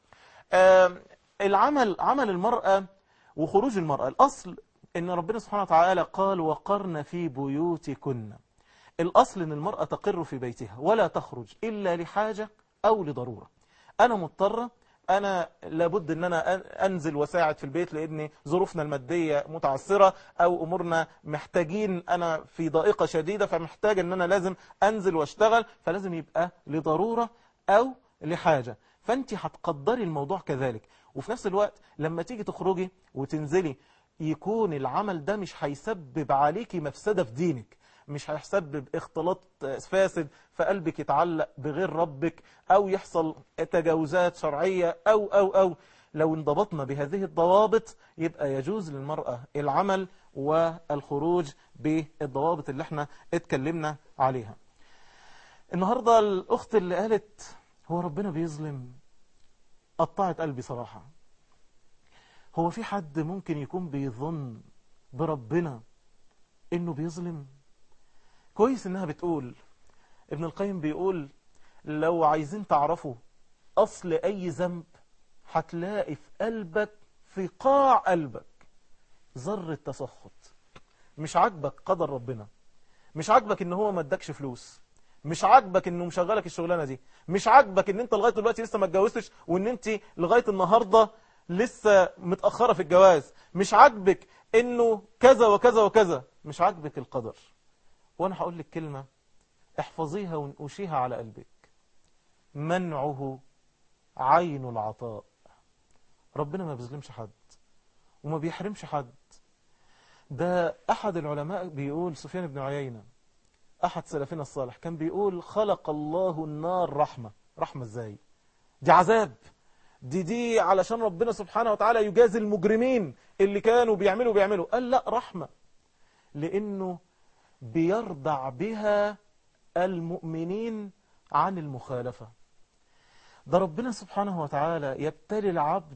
العمل عمل المرأة وخروج المرأة الأصل إن ربنا سبحانه وتعالى قال وقرن في بيوتكن الأصل إن المرأة تقر في بيتها ولا تخرج إلا لحاجة أو لضرورة أنا مضطرة أنا لابد أن أنا أنزل وساعد في البيت لأن ظروفنا المادية متعثرة أو أمورنا محتاجين أنا في ضائقة شديدة فمحتاج أن أنا لازم أنزل واشتغل فلازم يبقى لضرورة أو لحاجة فأنت هتقدري الموضوع كذلك وفي نفس الوقت لما تيجي تخرجي وتنزلي يكون العمل ده مش هيسبب عليكي مفسدة في دينك مش هيسبب اختلاط فاسد فقلبك يتعلق بغير ربك او يحصل تجاوزات شرعية او او او لو انضبطنا بهذه الضوابط يبقى يجوز للمرأة العمل والخروج بالضوابط اللي احنا اتكلمنا عليها النهاردة الاخت اللي قالت هو ربنا بيظلم قطعت قلبي صراحة هو في حد ممكن يكون بيظن بربنا انه بيظلم كويس انها بتقول ابن القيم بيقول لو عايزين تعرفوا اصل اي ذنب هتلاقي في قلبك في قاع قلبك ذرة تسخط مش عاجبك قدر ربنا مش عاجبك ان هو ما ادكش فلوس مش عاجبك انه مشغلك الشغلانه دي مش عاجبك ان انت لغايه دلوقتي لسه ما اتجوزتش وان انت لغايه النهارده لسه متاخره في الجواز مش عاجبك انه كذا وكذا وكذا مش عاجبك القدر وانا هقول لك كلمه احفظيها وانقشيها على قلبك منعه عين العطاء ربنا ما بيظلمش حد وما بيحرمش حد ده احد العلماء بيقول سفيان بن عيينه احد سلفنا الصالح كان بيقول خلق الله النار رحمة رحمة ازاي دي عذاب دي دي علشان ربنا سبحانه وتعالى يجازي المجرمين اللي كانوا بيعملوا بيعملوا قال لا رحمة لانه بيرضع بها المؤمنين عن المخالفة ده ربنا سبحانه وتعالى يبتلي العبد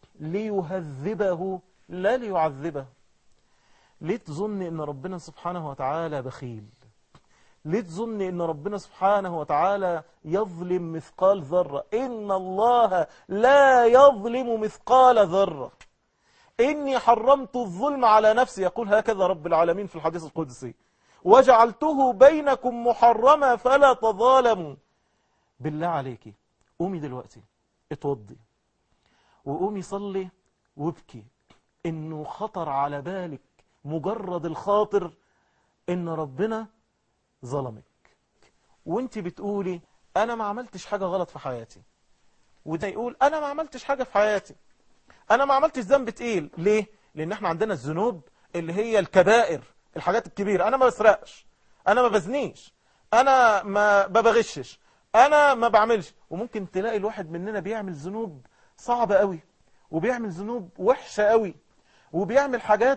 ليهذبه لا ليعذبه ليه تظن ان ربنا سبحانه وتعالى بخيل ليه تظن ان ربنا سبحانه وتعالى يظلم مثقال ذرة ان الله لا يظلم مثقال ذرة اني حرمت الظلم على نفسي يقول هكذا رب العالمين في الحديث القدسي وجعلته بينكم محرما فلا تظالموا بالله عليكي قومي دلوقتي اتوضي وقومي صلي وابكي انه خطر على بالك مجرد الخاطر ان ربنا ظلمك وانت بتقولي انا ما عملتش حاجة غلط في حياتي وده يقول انا ما عملتش حاجة في حياتي انا ما عملتش ذنب تقيل ليه لان احنا عندنا الذنوب اللي هي الكبائر الحاجات الكبيرة انا ما بسرقش انا ما بزنيش انا ما ببغشش انا ما بعملش وممكن تلاقي الواحد مننا بيعمل ذنوب صعبة قوي وبيعمل ذنوب وحشة قوي وبيعمل حاجات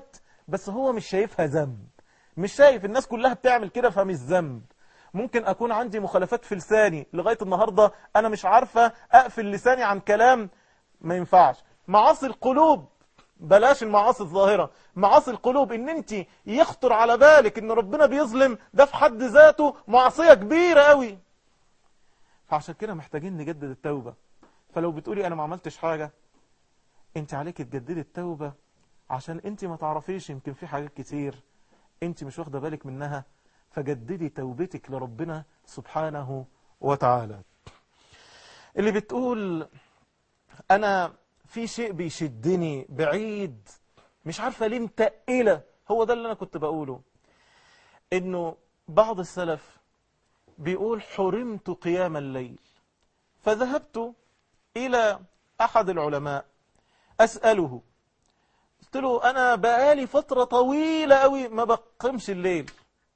بس هو مش شايفها ذنب مش شايف الناس كلها بتعمل كده فمش ذنب ممكن أكون عندي مخالفات في لساني لغاية النهاردة أنا مش عارفة أقفل لساني عن كلام ما ينفعش معاصي القلوب بلاش المعاصي الظاهرة معاصي القلوب ان انت يخطر على بالك ان ربنا بيظلم ده في حد ذاته معصية كبيرة قوي فعشان كده محتاجين نجدد التوبة فلو بتقولي انا ما عملتش حاجة انت عليك تجددي التوبة عشان انت ما تعرفيش يمكن في حاجات كتير انت مش واخدة بالك منها فجددي توبتك لربنا سبحانه وتعالى اللي بتقول انا في شيء بيشدني بعيد مش عارفة ليه متقلة هو ده اللي انا كنت بقوله انه بعض السلف بيقول حرمت قيام الليل فذهبت الى احد العلماء اسأله قلت له انا بقالي فترة طويلة قوي ما بقيمش الليل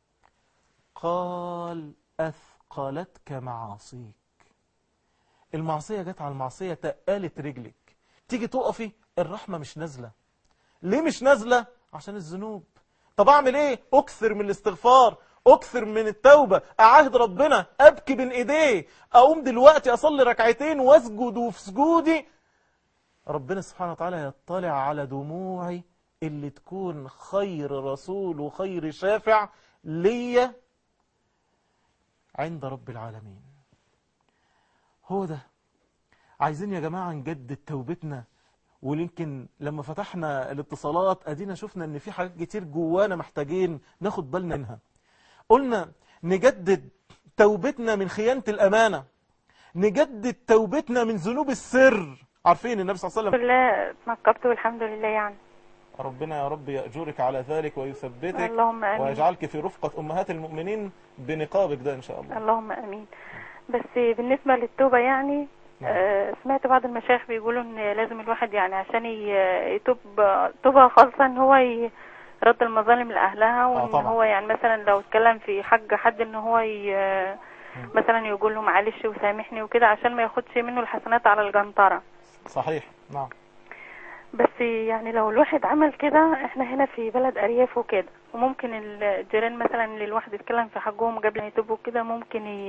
قال اثقلتك معاصيك المعصية جت على المعصية تقالت رجلك تيجي تقفي الرحمة مش نازلة ليه مش نازلة عشان الذنوب طب اعمل ايه اكثر من الاستغفار اكثر من التوبة اعاهد ربنا ابكي بين ايديه اقوم دلوقتي اصلي ركعتين واسجد وفي سجودي ربنا سبحانه وتعالى يطلع على دموعي اللي تكون خير رسول وخير شافع ليا عند رب العالمين هو ده عايزين يا جماعة نجدد توبتنا ويمكن لما فتحنا الاتصالات ادينا شفنا ان في حاجات كتير جوانا محتاجين ناخد بالنا منها قلنا نجدد توبتنا من خيانة الامانة نجدد توبتنا من ذنوب السر عارفين النبي صلى الله عليه وسلم لله نقبت والحمد لله يعني ربنا يا رب يأجرك على ذلك ويثبتك اللهم امين ويجعلك في رفقة أمهات المؤمنين بنقابك ده إن شاء الله اللهم امين بس بالنسبه للتوبه يعني نعم. آه، سمعت بعض المشايخ بيقولوا ان لازم الواحد يعني عشان ي- يتوب توبه خالصه ان هو ي- يرد المظالم لاهلها وان طبعا. هو يعني مثلا لو اتكلم في حق حد ان هو ي- مثلا يقول له معلش وسامحني وكده عشان ما ياخدش منه الحسنات على الجنطره صحيح نعم بس يعني لو الواحد عمل كده احنا هنا في بلد ارياف وكده وممكن الجيران مثلا اللي الواحد يتكلم في حقهم قبل ما يتوبوا كده ممكن ي...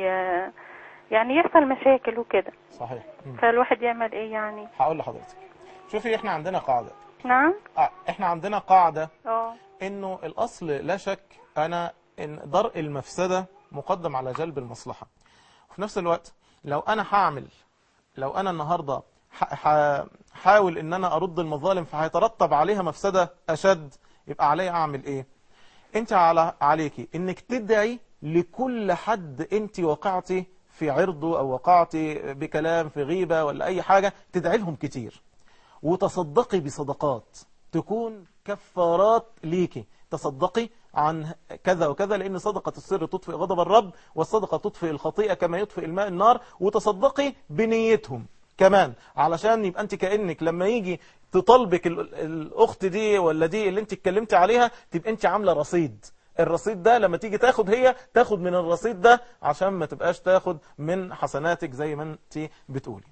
يعني يحصل مشاكل وكده صحيح مم. فالواحد يعمل ايه يعني هقول لحضرتك شوفي احنا عندنا قاعدة نعم آه، احنا عندنا قاعدة اه انه الاصل لا شك انا ان درء المفسدة مقدم على جلب المصلحة وفي نفس الوقت لو انا هعمل لو انا النهاردة ح- ح- حاول ان انا ارد المظالم فهيترتب عليها مفسدة اشد يبقى علي اعمل ايه انت على عليكي انك تدعي لكل حد انت وقعتي في عرضه او وقعتي بكلام في غيبة ولا اي حاجة تدعي لهم كتير وتصدقي بصدقات تكون كفارات ليكي تصدقي عن كذا وكذا لأن صدقة السر تطفئ غضب الرب والصدقة تطفئ الخطيئة كما يطفئ الماء النار وتصدقي بنيتهم كمان علشان يبقى انت كأنك لما يجي تطلبك ال- الأخت دي ولا دي اللي انت اتكلمتي عليها تبقى انت عاملة رصيد الرصيد ده لما تيجي تاخد هي تاخد من الرصيد ده عشان ما تبقاش تاخد من حسناتك زي ما انت بتقولي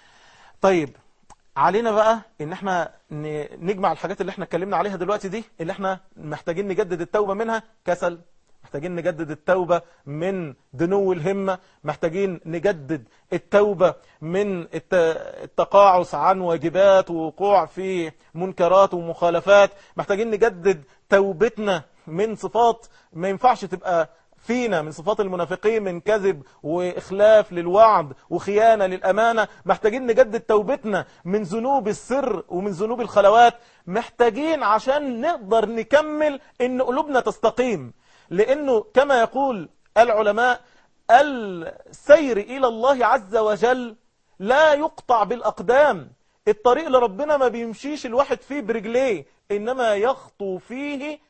طيب علينا بقى ان احنا ن- نجمع الحاجات اللي احنا اتكلمنا عليها دلوقتي دي اللي احنا محتاجين نجدد التوبة منها كسل محتاجين نجدد التوبة من دنو الهمة محتاجين نجدد التوبة من الت- التقاعس عن واجبات ووقوع في منكرات ومخالفات محتاجين نجدد توبتنا من صفات ما ينفعش تبقى فينا من صفات المنافقين من كذب وإخلاف للوعد وخيانة للأمانة محتاجين نجدد توبتنا من ذنوب السر ومن ذنوب الخلوات محتاجين عشان نقدر نكمل إن قلوبنا تستقيم لأنه كما يقول العلماء السير إلى الله عز وجل لا يقطع بالأقدام الطريق لربنا ما بيمشيش الواحد فيه برجليه إنما يخطو فيه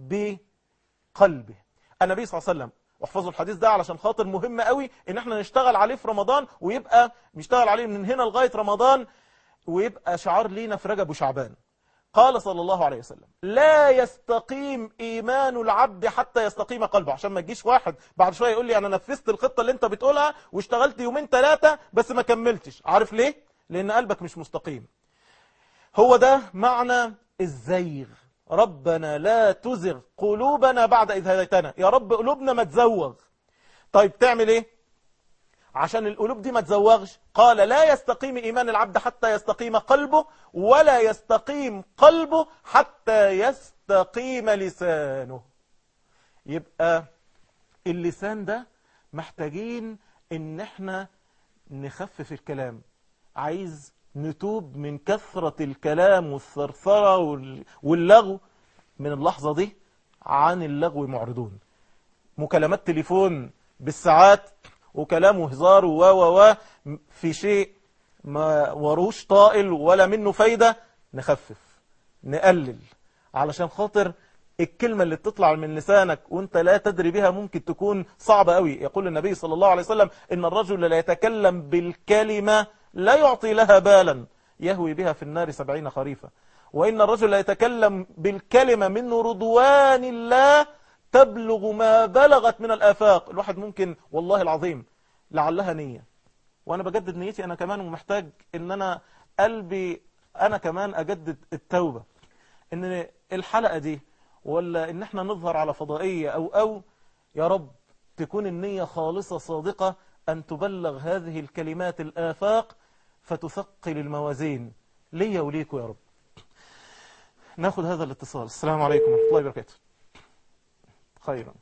بقلبه النبي صلى الله عليه وسلم واحفظوا الحديث ده علشان خاطر مهم قوي ان احنا نشتغل عليه في رمضان ويبقى نشتغل عليه من هنا لغاية رمضان ويبقى شعار لينا في رجب وشعبان قال صلى الله عليه وسلم لا يستقيم إيمان العبد حتى يستقيم قلبه عشان ما تجيش واحد بعد شوية يقول لي أنا نفذت الخطة اللي أنت بتقولها واشتغلت يومين ثلاثة بس ما كملتش عارف ليه؟ لأن قلبك مش مستقيم هو ده معنى الزيغ ربنا لا تزغ قلوبنا بعد إذ هديتنا يا رب قلوبنا ما تزوغ طيب تعمل ايه عشان القلوب دي ما تزوغش قال لا يستقيم إيمان العبد حتى يستقيم قلبه ولا يستقيم قلبه حتى يستقيم لسانه يبقى اللسان ده محتاجين ان احنا نخفف الكلام عايز نتوب من كثرة الكلام والثرثرة وال- واللغو من اللحظة دي عن اللغو معرضون مكالمات تليفون بالساعات وكلام وهزار و و و في شيء ما وروش طائل ولا منه فايدة نخفف نقلل علشان خاطر الكلمة اللي بتطلع من لسانك وانت لا تدري بها ممكن تكون صعبة قوي يقول النبي صلى الله عليه وسلم ان الرجل لا يتكلم بالكلمة لا يعطي لها بالا يهوي بها في النار سبعين خريفا وإن الرجل لا يتكلم بالكلمة من رضوان الله تبلغ ما بلغت من الآفاق الواحد ممكن والله العظيم لعلها نية وأنا بجدد نيتي أنا كمان ومحتاج إن أنا قلبي أنا كمان أجدد التوبة إن الحلقة دي ولا إن احنا نظهر على فضائية أو أو يا رب تكون النية خالصة صادقة أن تبلغ هذه الكلمات الآفاق فتثقل الموازين ليا وليكوا يا رب ناخد هذا الاتصال السلام عليكم ورحمة الله وبركاته خيرا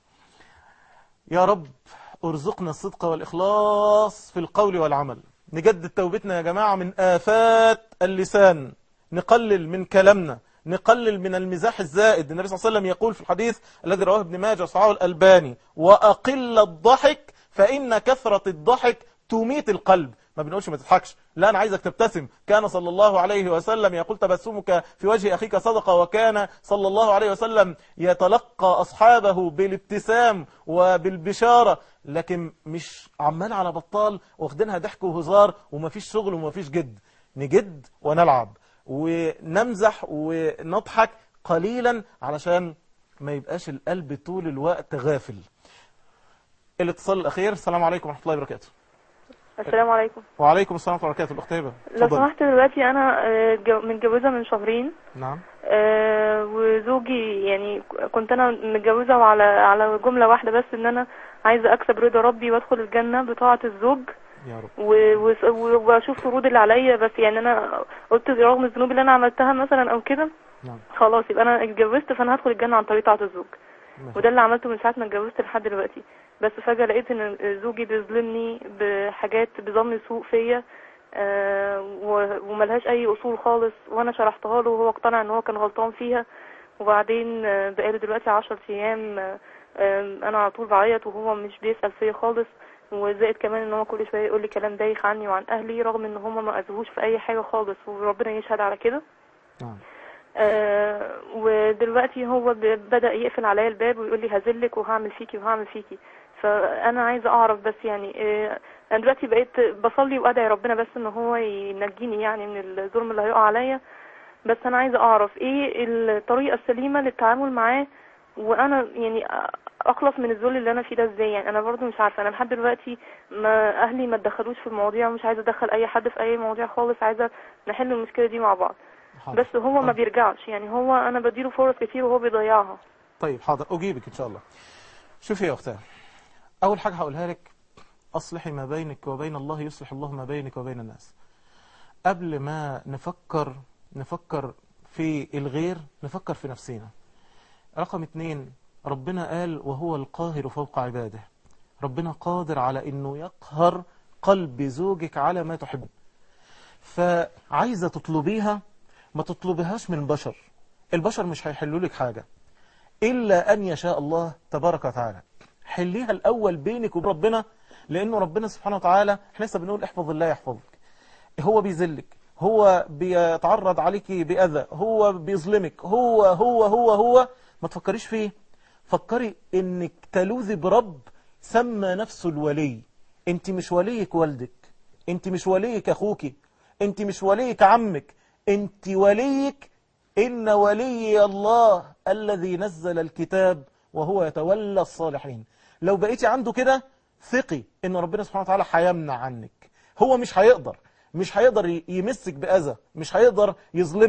يا رب ارزقنا الصدق والإخلاص في القول والعمل نجدد توبتنا يا جماعة من آفات اللسان نقلل من كلامنا نقلل من المزاح الزائد النبي صلى الله عليه وسلم يقول في الحديث الذي رواه ابن ماجه وصححه الألباني وأقل الضحك فإن كثرة الضحك تميت القلب ما بنقولش ما تضحكش لا أنا عايزك تبتسم كان صلى الله عليه وسلم يقول تبسمك في وجه أخيك صدقة وكان صلى الله عليه وسلم يتلقى أصحابه بالابتسام وبالبشارة لكن مش عمال على بطال واخدينها ضحك وهزار ومفيش شغل ومفيش جد نجد ونلعب ونمزح ونضحك قليلا علشان ما يبقاش القلب طول الوقت غافل الاتصال الأخير السلام عليكم ورحمة الله وبركاته السلام عليكم وعليكم السلام ورحمة الله وبركاته الأخت هبة لو اتفضلي. سمحت دلوقتي انا آه، جو- متجوزه من شهرين نعم آه، وزوجي يعني كنت انا متجوزه وعلى على جمله واحده بس ان انا عايزه اكسب رضا ربي وادخل الجنه بطاعه الزوج يا رب و- وس- و- واشوف فروض اللي عليا بس يعني انا قلت رغم الذنوب اللي انا عملتها مثلا او كده نعم خلاص يبقى انا اتجوزت فانا هدخل الجنه عن طريق طاعه الزوج ماشي. وده اللي عملته من ساعه ما اتجوزت لحد دلوقتي بس فجاه لقيت ان زوجي بيظلمني بحاجات بظن سوء فيا آه، و- وملهاش اي اصول خالص وانا شرحتها له وهو اقتنع ان هو كان غلطان فيها وبعدين آه، بقاله دلوقتي عشر ايام آه، آه، انا على طول بعيط وهو مش بيسال فيا خالص وزائد كمان ان هو كل شويه يقول لي كلام بايخ عني وعن اهلي رغم ان هم ما اذوهوش في اي حاجه خالص وربنا يشهد على كده نعم آه ودلوقتي هو ب- بدأ يقفل عليا الباب ويقول لي هذلك وهعمل فيكي وهعمل فيكي فأنا عايزة أعرف بس يعني آه أنا دلوقتي بقيت بصلي وأدعي ربنا بس إن هو ينجيني يعني من الظلم اللي هيقع عليا بس أنا عايزة أعرف إيه الطريقة السليمة للتعامل معاه وأنا يعني أخلص من الذل اللي أنا فيه ده إزاي يعني أنا برضو مش عارفة أنا لحد دلوقتي ما أهلي ما اتدخلوش في المواضيع ومش عايزة أدخل أي حد في أي مواضيع خالص عايزة نحل المشكلة دي مع بعض حاضر. بس هو ما طيب. بيرجعش يعني هو انا بديله فرص كتير وهو بيضيعها طيب حاضر أجيبك إن شاء الله شوفي يا أختها أول حاجة هقولها لك أصلحي ما بينك وبين الله يصلح الله ما بينك وبين الناس قبل ما نفكر نفكر في الغير نفكر في نفسنا رقم اتنين ربنا قال وهو القاهر فوق عباده ربنا قادر على انه يقهر قلب زوجك على ما تحب فعايزة تطلبيها ما تطلبيهاش من البشر البشر مش هيحلوا لك حاجة إلا أن يشاء الله تبارك وتعالى حليها الأول بينك وبين ربنا لأنه ربنا سبحانه وتعالى احنا لسه بنقول احفظ الله يحفظك هو بيذلك هو بيتعرض عليك بأذى هو بيظلمك هو هو هو هو ما تفكريش فيه فكري انك تلوذي برب سمى نفسه الولي انت مش وليك والدك انت مش وليك اخوك انت مش وليك عمك انت وليك إن ولي الله الذي نزل الكتاب وهو يتولى الصالحين لو بقيتي عنده كده ثقي إن ربنا سبحانه وتعالى هيمنع عنك هو مش هيقدر مش هيقدر ي- يمسك بأذى مش هيقدر يظلمك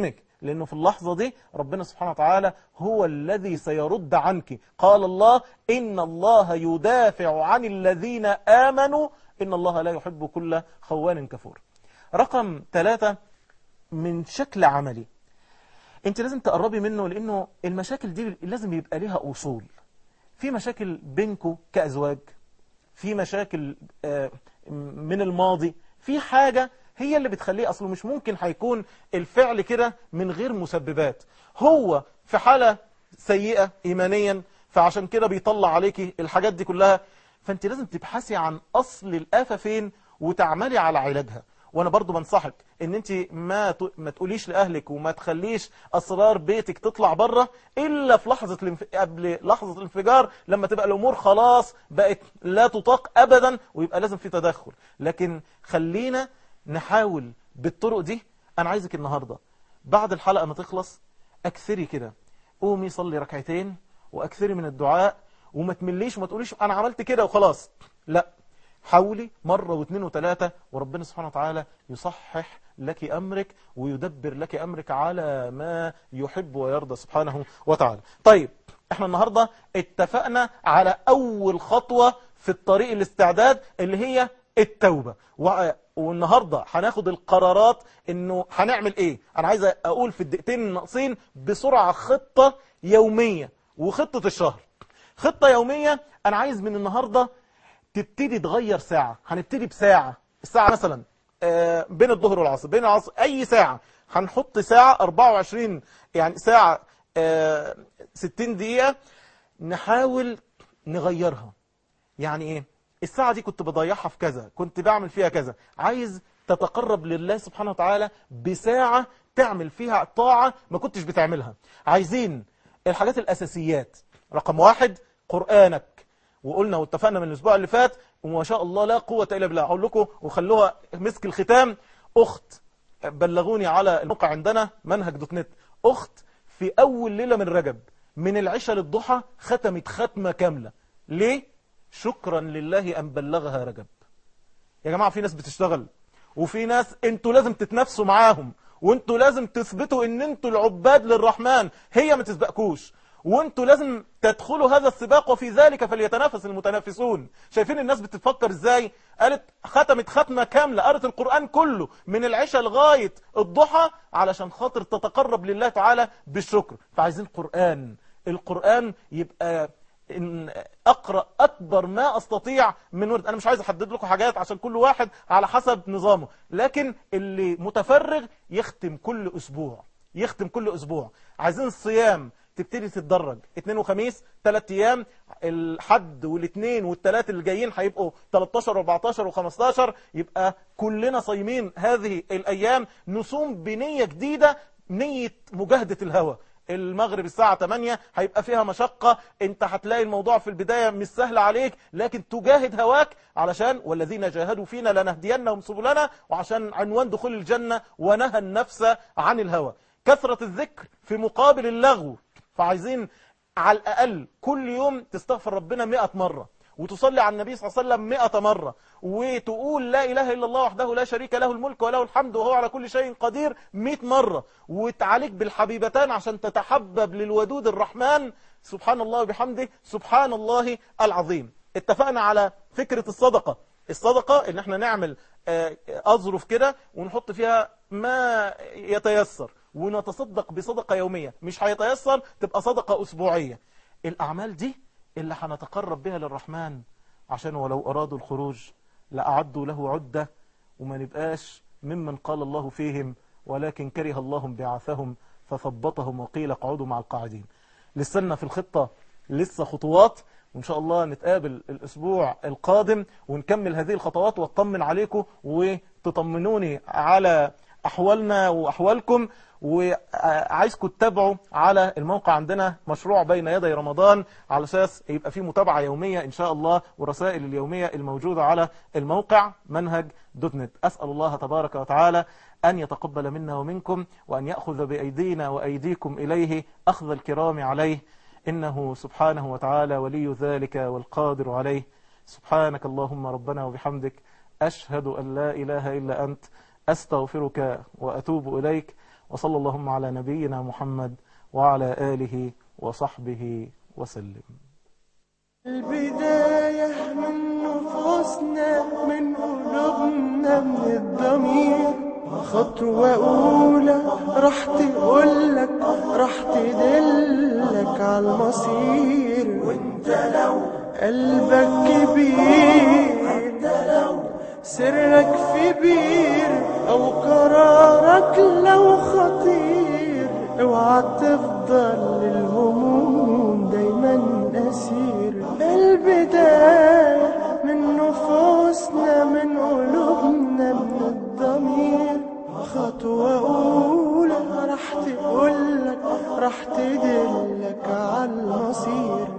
لأنه في اللحظة دي ربنا سبحانه وتعالى هو الذي سيرد عنك قال الله إن الله يدافع عن الذين آمنوا إن الله لا يحب كل خوان كفور رقم ثلاثة من شكل عملي انت لازم تقربي منه لانه المشاكل دي لازم يبقى ليها اصول في مشاكل بينكو كازواج في مشاكل آه، من الماضي في حاجة هي اللي بتخليه اصله مش ممكن هيكون الفعل كده من غير مسببات هو في حالة سيئة ايمانيا فعشان كده بيطلع عليكي الحاجات دي كلها فانت لازم تبحثي عن اصل الآفة فين وتعملي على علاجها وانا برضو بنصحك ان انت ما ت... ما تقوليش لاهلك وما تخليش اسرار بيتك تطلع بره الا في لحظه الانف... قبل لحظه الانفجار لما تبقى الامور خلاص بقت لا تطاق ابدا ويبقى لازم في تدخل لكن خلينا نحاول بالطرق دي انا عايزك النهارده بعد الحلقه ما تخلص اكثري كده قومي صلي ركعتين واكثري من الدعاء وما تمليش وما تقوليش انا عملت كده وخلاص لا حاولي مرة واثنين وثلاثة وربنا سبحانه وتعالى يصحح لك أمرك ويدبر لك أمرك على ما يحب ويرضى سبحانه وتعالى طيب احنا النهاردة اتفقنا على أول خطوة في الطريق الاستعداد اللي هي التوبة و- والنهاردة هناخد القرارات انه هنعمل ايه انا عايز اقول في الدقيقتين الناقصين بسرعة خطة يومية وخطة الشهر خطة يومية انا عايز من النهاردة تبتدي تغير ساعة هنبتدي بساعة الساعة مثلا آه، بين الظهر والعصر بين العصر أي ساعة هنحط ساعة 24 يعني ساعة آه، 60 دقيقة نحاول نغيرها يعني ايه الساعة دي كنت بضيعها في كذا كنت بعمل فيها كذا عايز تتقرب لله سبحانه وتعالى بساعة تعمل فيها طاعة ما كنتش بتعملها عايزين الحاجات الأساسيات رقم واحد قرآنك وقلنا واتفقنا من الأسبوع اللي فات وما شاء الله لا قوة إلا بالله أقول لكم وخلوها مسك الختام أخت بلغوني على الموقع عندنا منهج دوت نت أخت في أول ليلة من رجب من العشاء للضحى ختمت ختمة كاملة ليه؟ شكرا لله أن بلغها رجب يا جماعة في ناس بتشتغل وفي ناس انتوا لازم تتنافسوا معاهم وانتوا لازم تثبتوا ان انتوا العباد للرحمن هي ما تسبقكوش وانتوا لازم تدخلوا هذا السباق وفي ذلك فليتنافس المتنافسون شايفين الناس بتفكر ازاي قالت ختمت ختمة كاملة قرت القرآن كله من العشاء لغاية الضحى علشان خاطر تتقرب لله تعالى بالشكر فعايزين قرآن القرآن يبقى إن أقرأ أكبر ما أستطيع من ورد أنا مش عايز أحدد لكم حاجات عشان كل واحد على حسب نظامه لكن اللي متفرغ يختم كل أسبوع يختم كل أسبوع عايزين الصيام تبتدي تتدرج اثنين وخميس ثلاث ايام الحد والاثنين والثلاث اللي جايين هيبقوا 13 و14 و15 يبقى كلنا صايمين هذه الايام نصوم بنية جديدة نية مجاهدة الهوى المغرب الساعة 8 هيبقى فيها مشقة انت هتلاقي الموضوع في البداية مش سهل عليك لكن تجاهد هواك علشان والذين جاهدوا فينا لنهدينهم سبلنا وعشان عنوان دخول الجنة ونهى النفس عن الهوى كثرة الذكر في مقابل اللغو فعايزين على الأقل كل يوم تستغفر ربنا مئة مرة وتصلي على النبي صلى الله عليه وسلم مئة مرة وتقول لا إله إلا الله وحده لا شريك له الملك وله الحمد وهو على كل شيء قدير مئة مرة وتعاليك بالحبيبتان عشان تتحبب للودود الرحمن سبحان الله وبحمده سبحان الله العظيم اتفقنا على فكرة الصدقة الصدقة ان احنا نعمل آه، أظرف كده ونحط فيها ما يتيسر ونتصدق بصدقة يومية مش هيتيسر تبقى صدقة أسبوعية الأعمال دي اللي هنتقرب بها للرحمن عشان ولو أرادوا الخروج لأعدوا له عدة وما نبقاش ممن قال الله فيهم ولكن كره الله بعثهم فثبطهم وقيل اقعدوا مع القاعدين لسنا في الخطة لسه خطوات وإن شاء الله نتقابل الأسبوع القادم ونكمل هذه الخطوات واطمن عليكم وتطمنوني على أحوالنا وأحوالكم وعايزكم تتابعوا على الموقع عندنا مشروع بين يدي رمضان على أساس يبقى فيه متابعة يومية إن شاء الله ورسائل اليومية الموجودة على الموقع منهج دوت نت أسأل الله تبارك وتعالى أن يتقبل منا ومنكم وأن يأخذ بأيدينا وأيديكم إليه أخذ الكرام عليه إنه سبحانه وتعالى ولي ذلك والقادر عليه سبحانك اللهم ربنا وبحمدك أشهد أن لا إله إلا أنت أستغفرك وأتوب إليك وصلى اللهم على نبينا محمد وعلى آله وصحبه وسلم البداية من نفوسنا من قلوبنا من الضمير خطوة أولى راح تقولك راح تدلك على المصير وانت لو قلبك كبير انت لو سرك في بير أو قرارك لو خطير اوعى تفضل للهموم دايما أسير البداية من نفوسنا من قلوبنا من الضمير خطوة أولى راح تقولك راح تدلك على المصير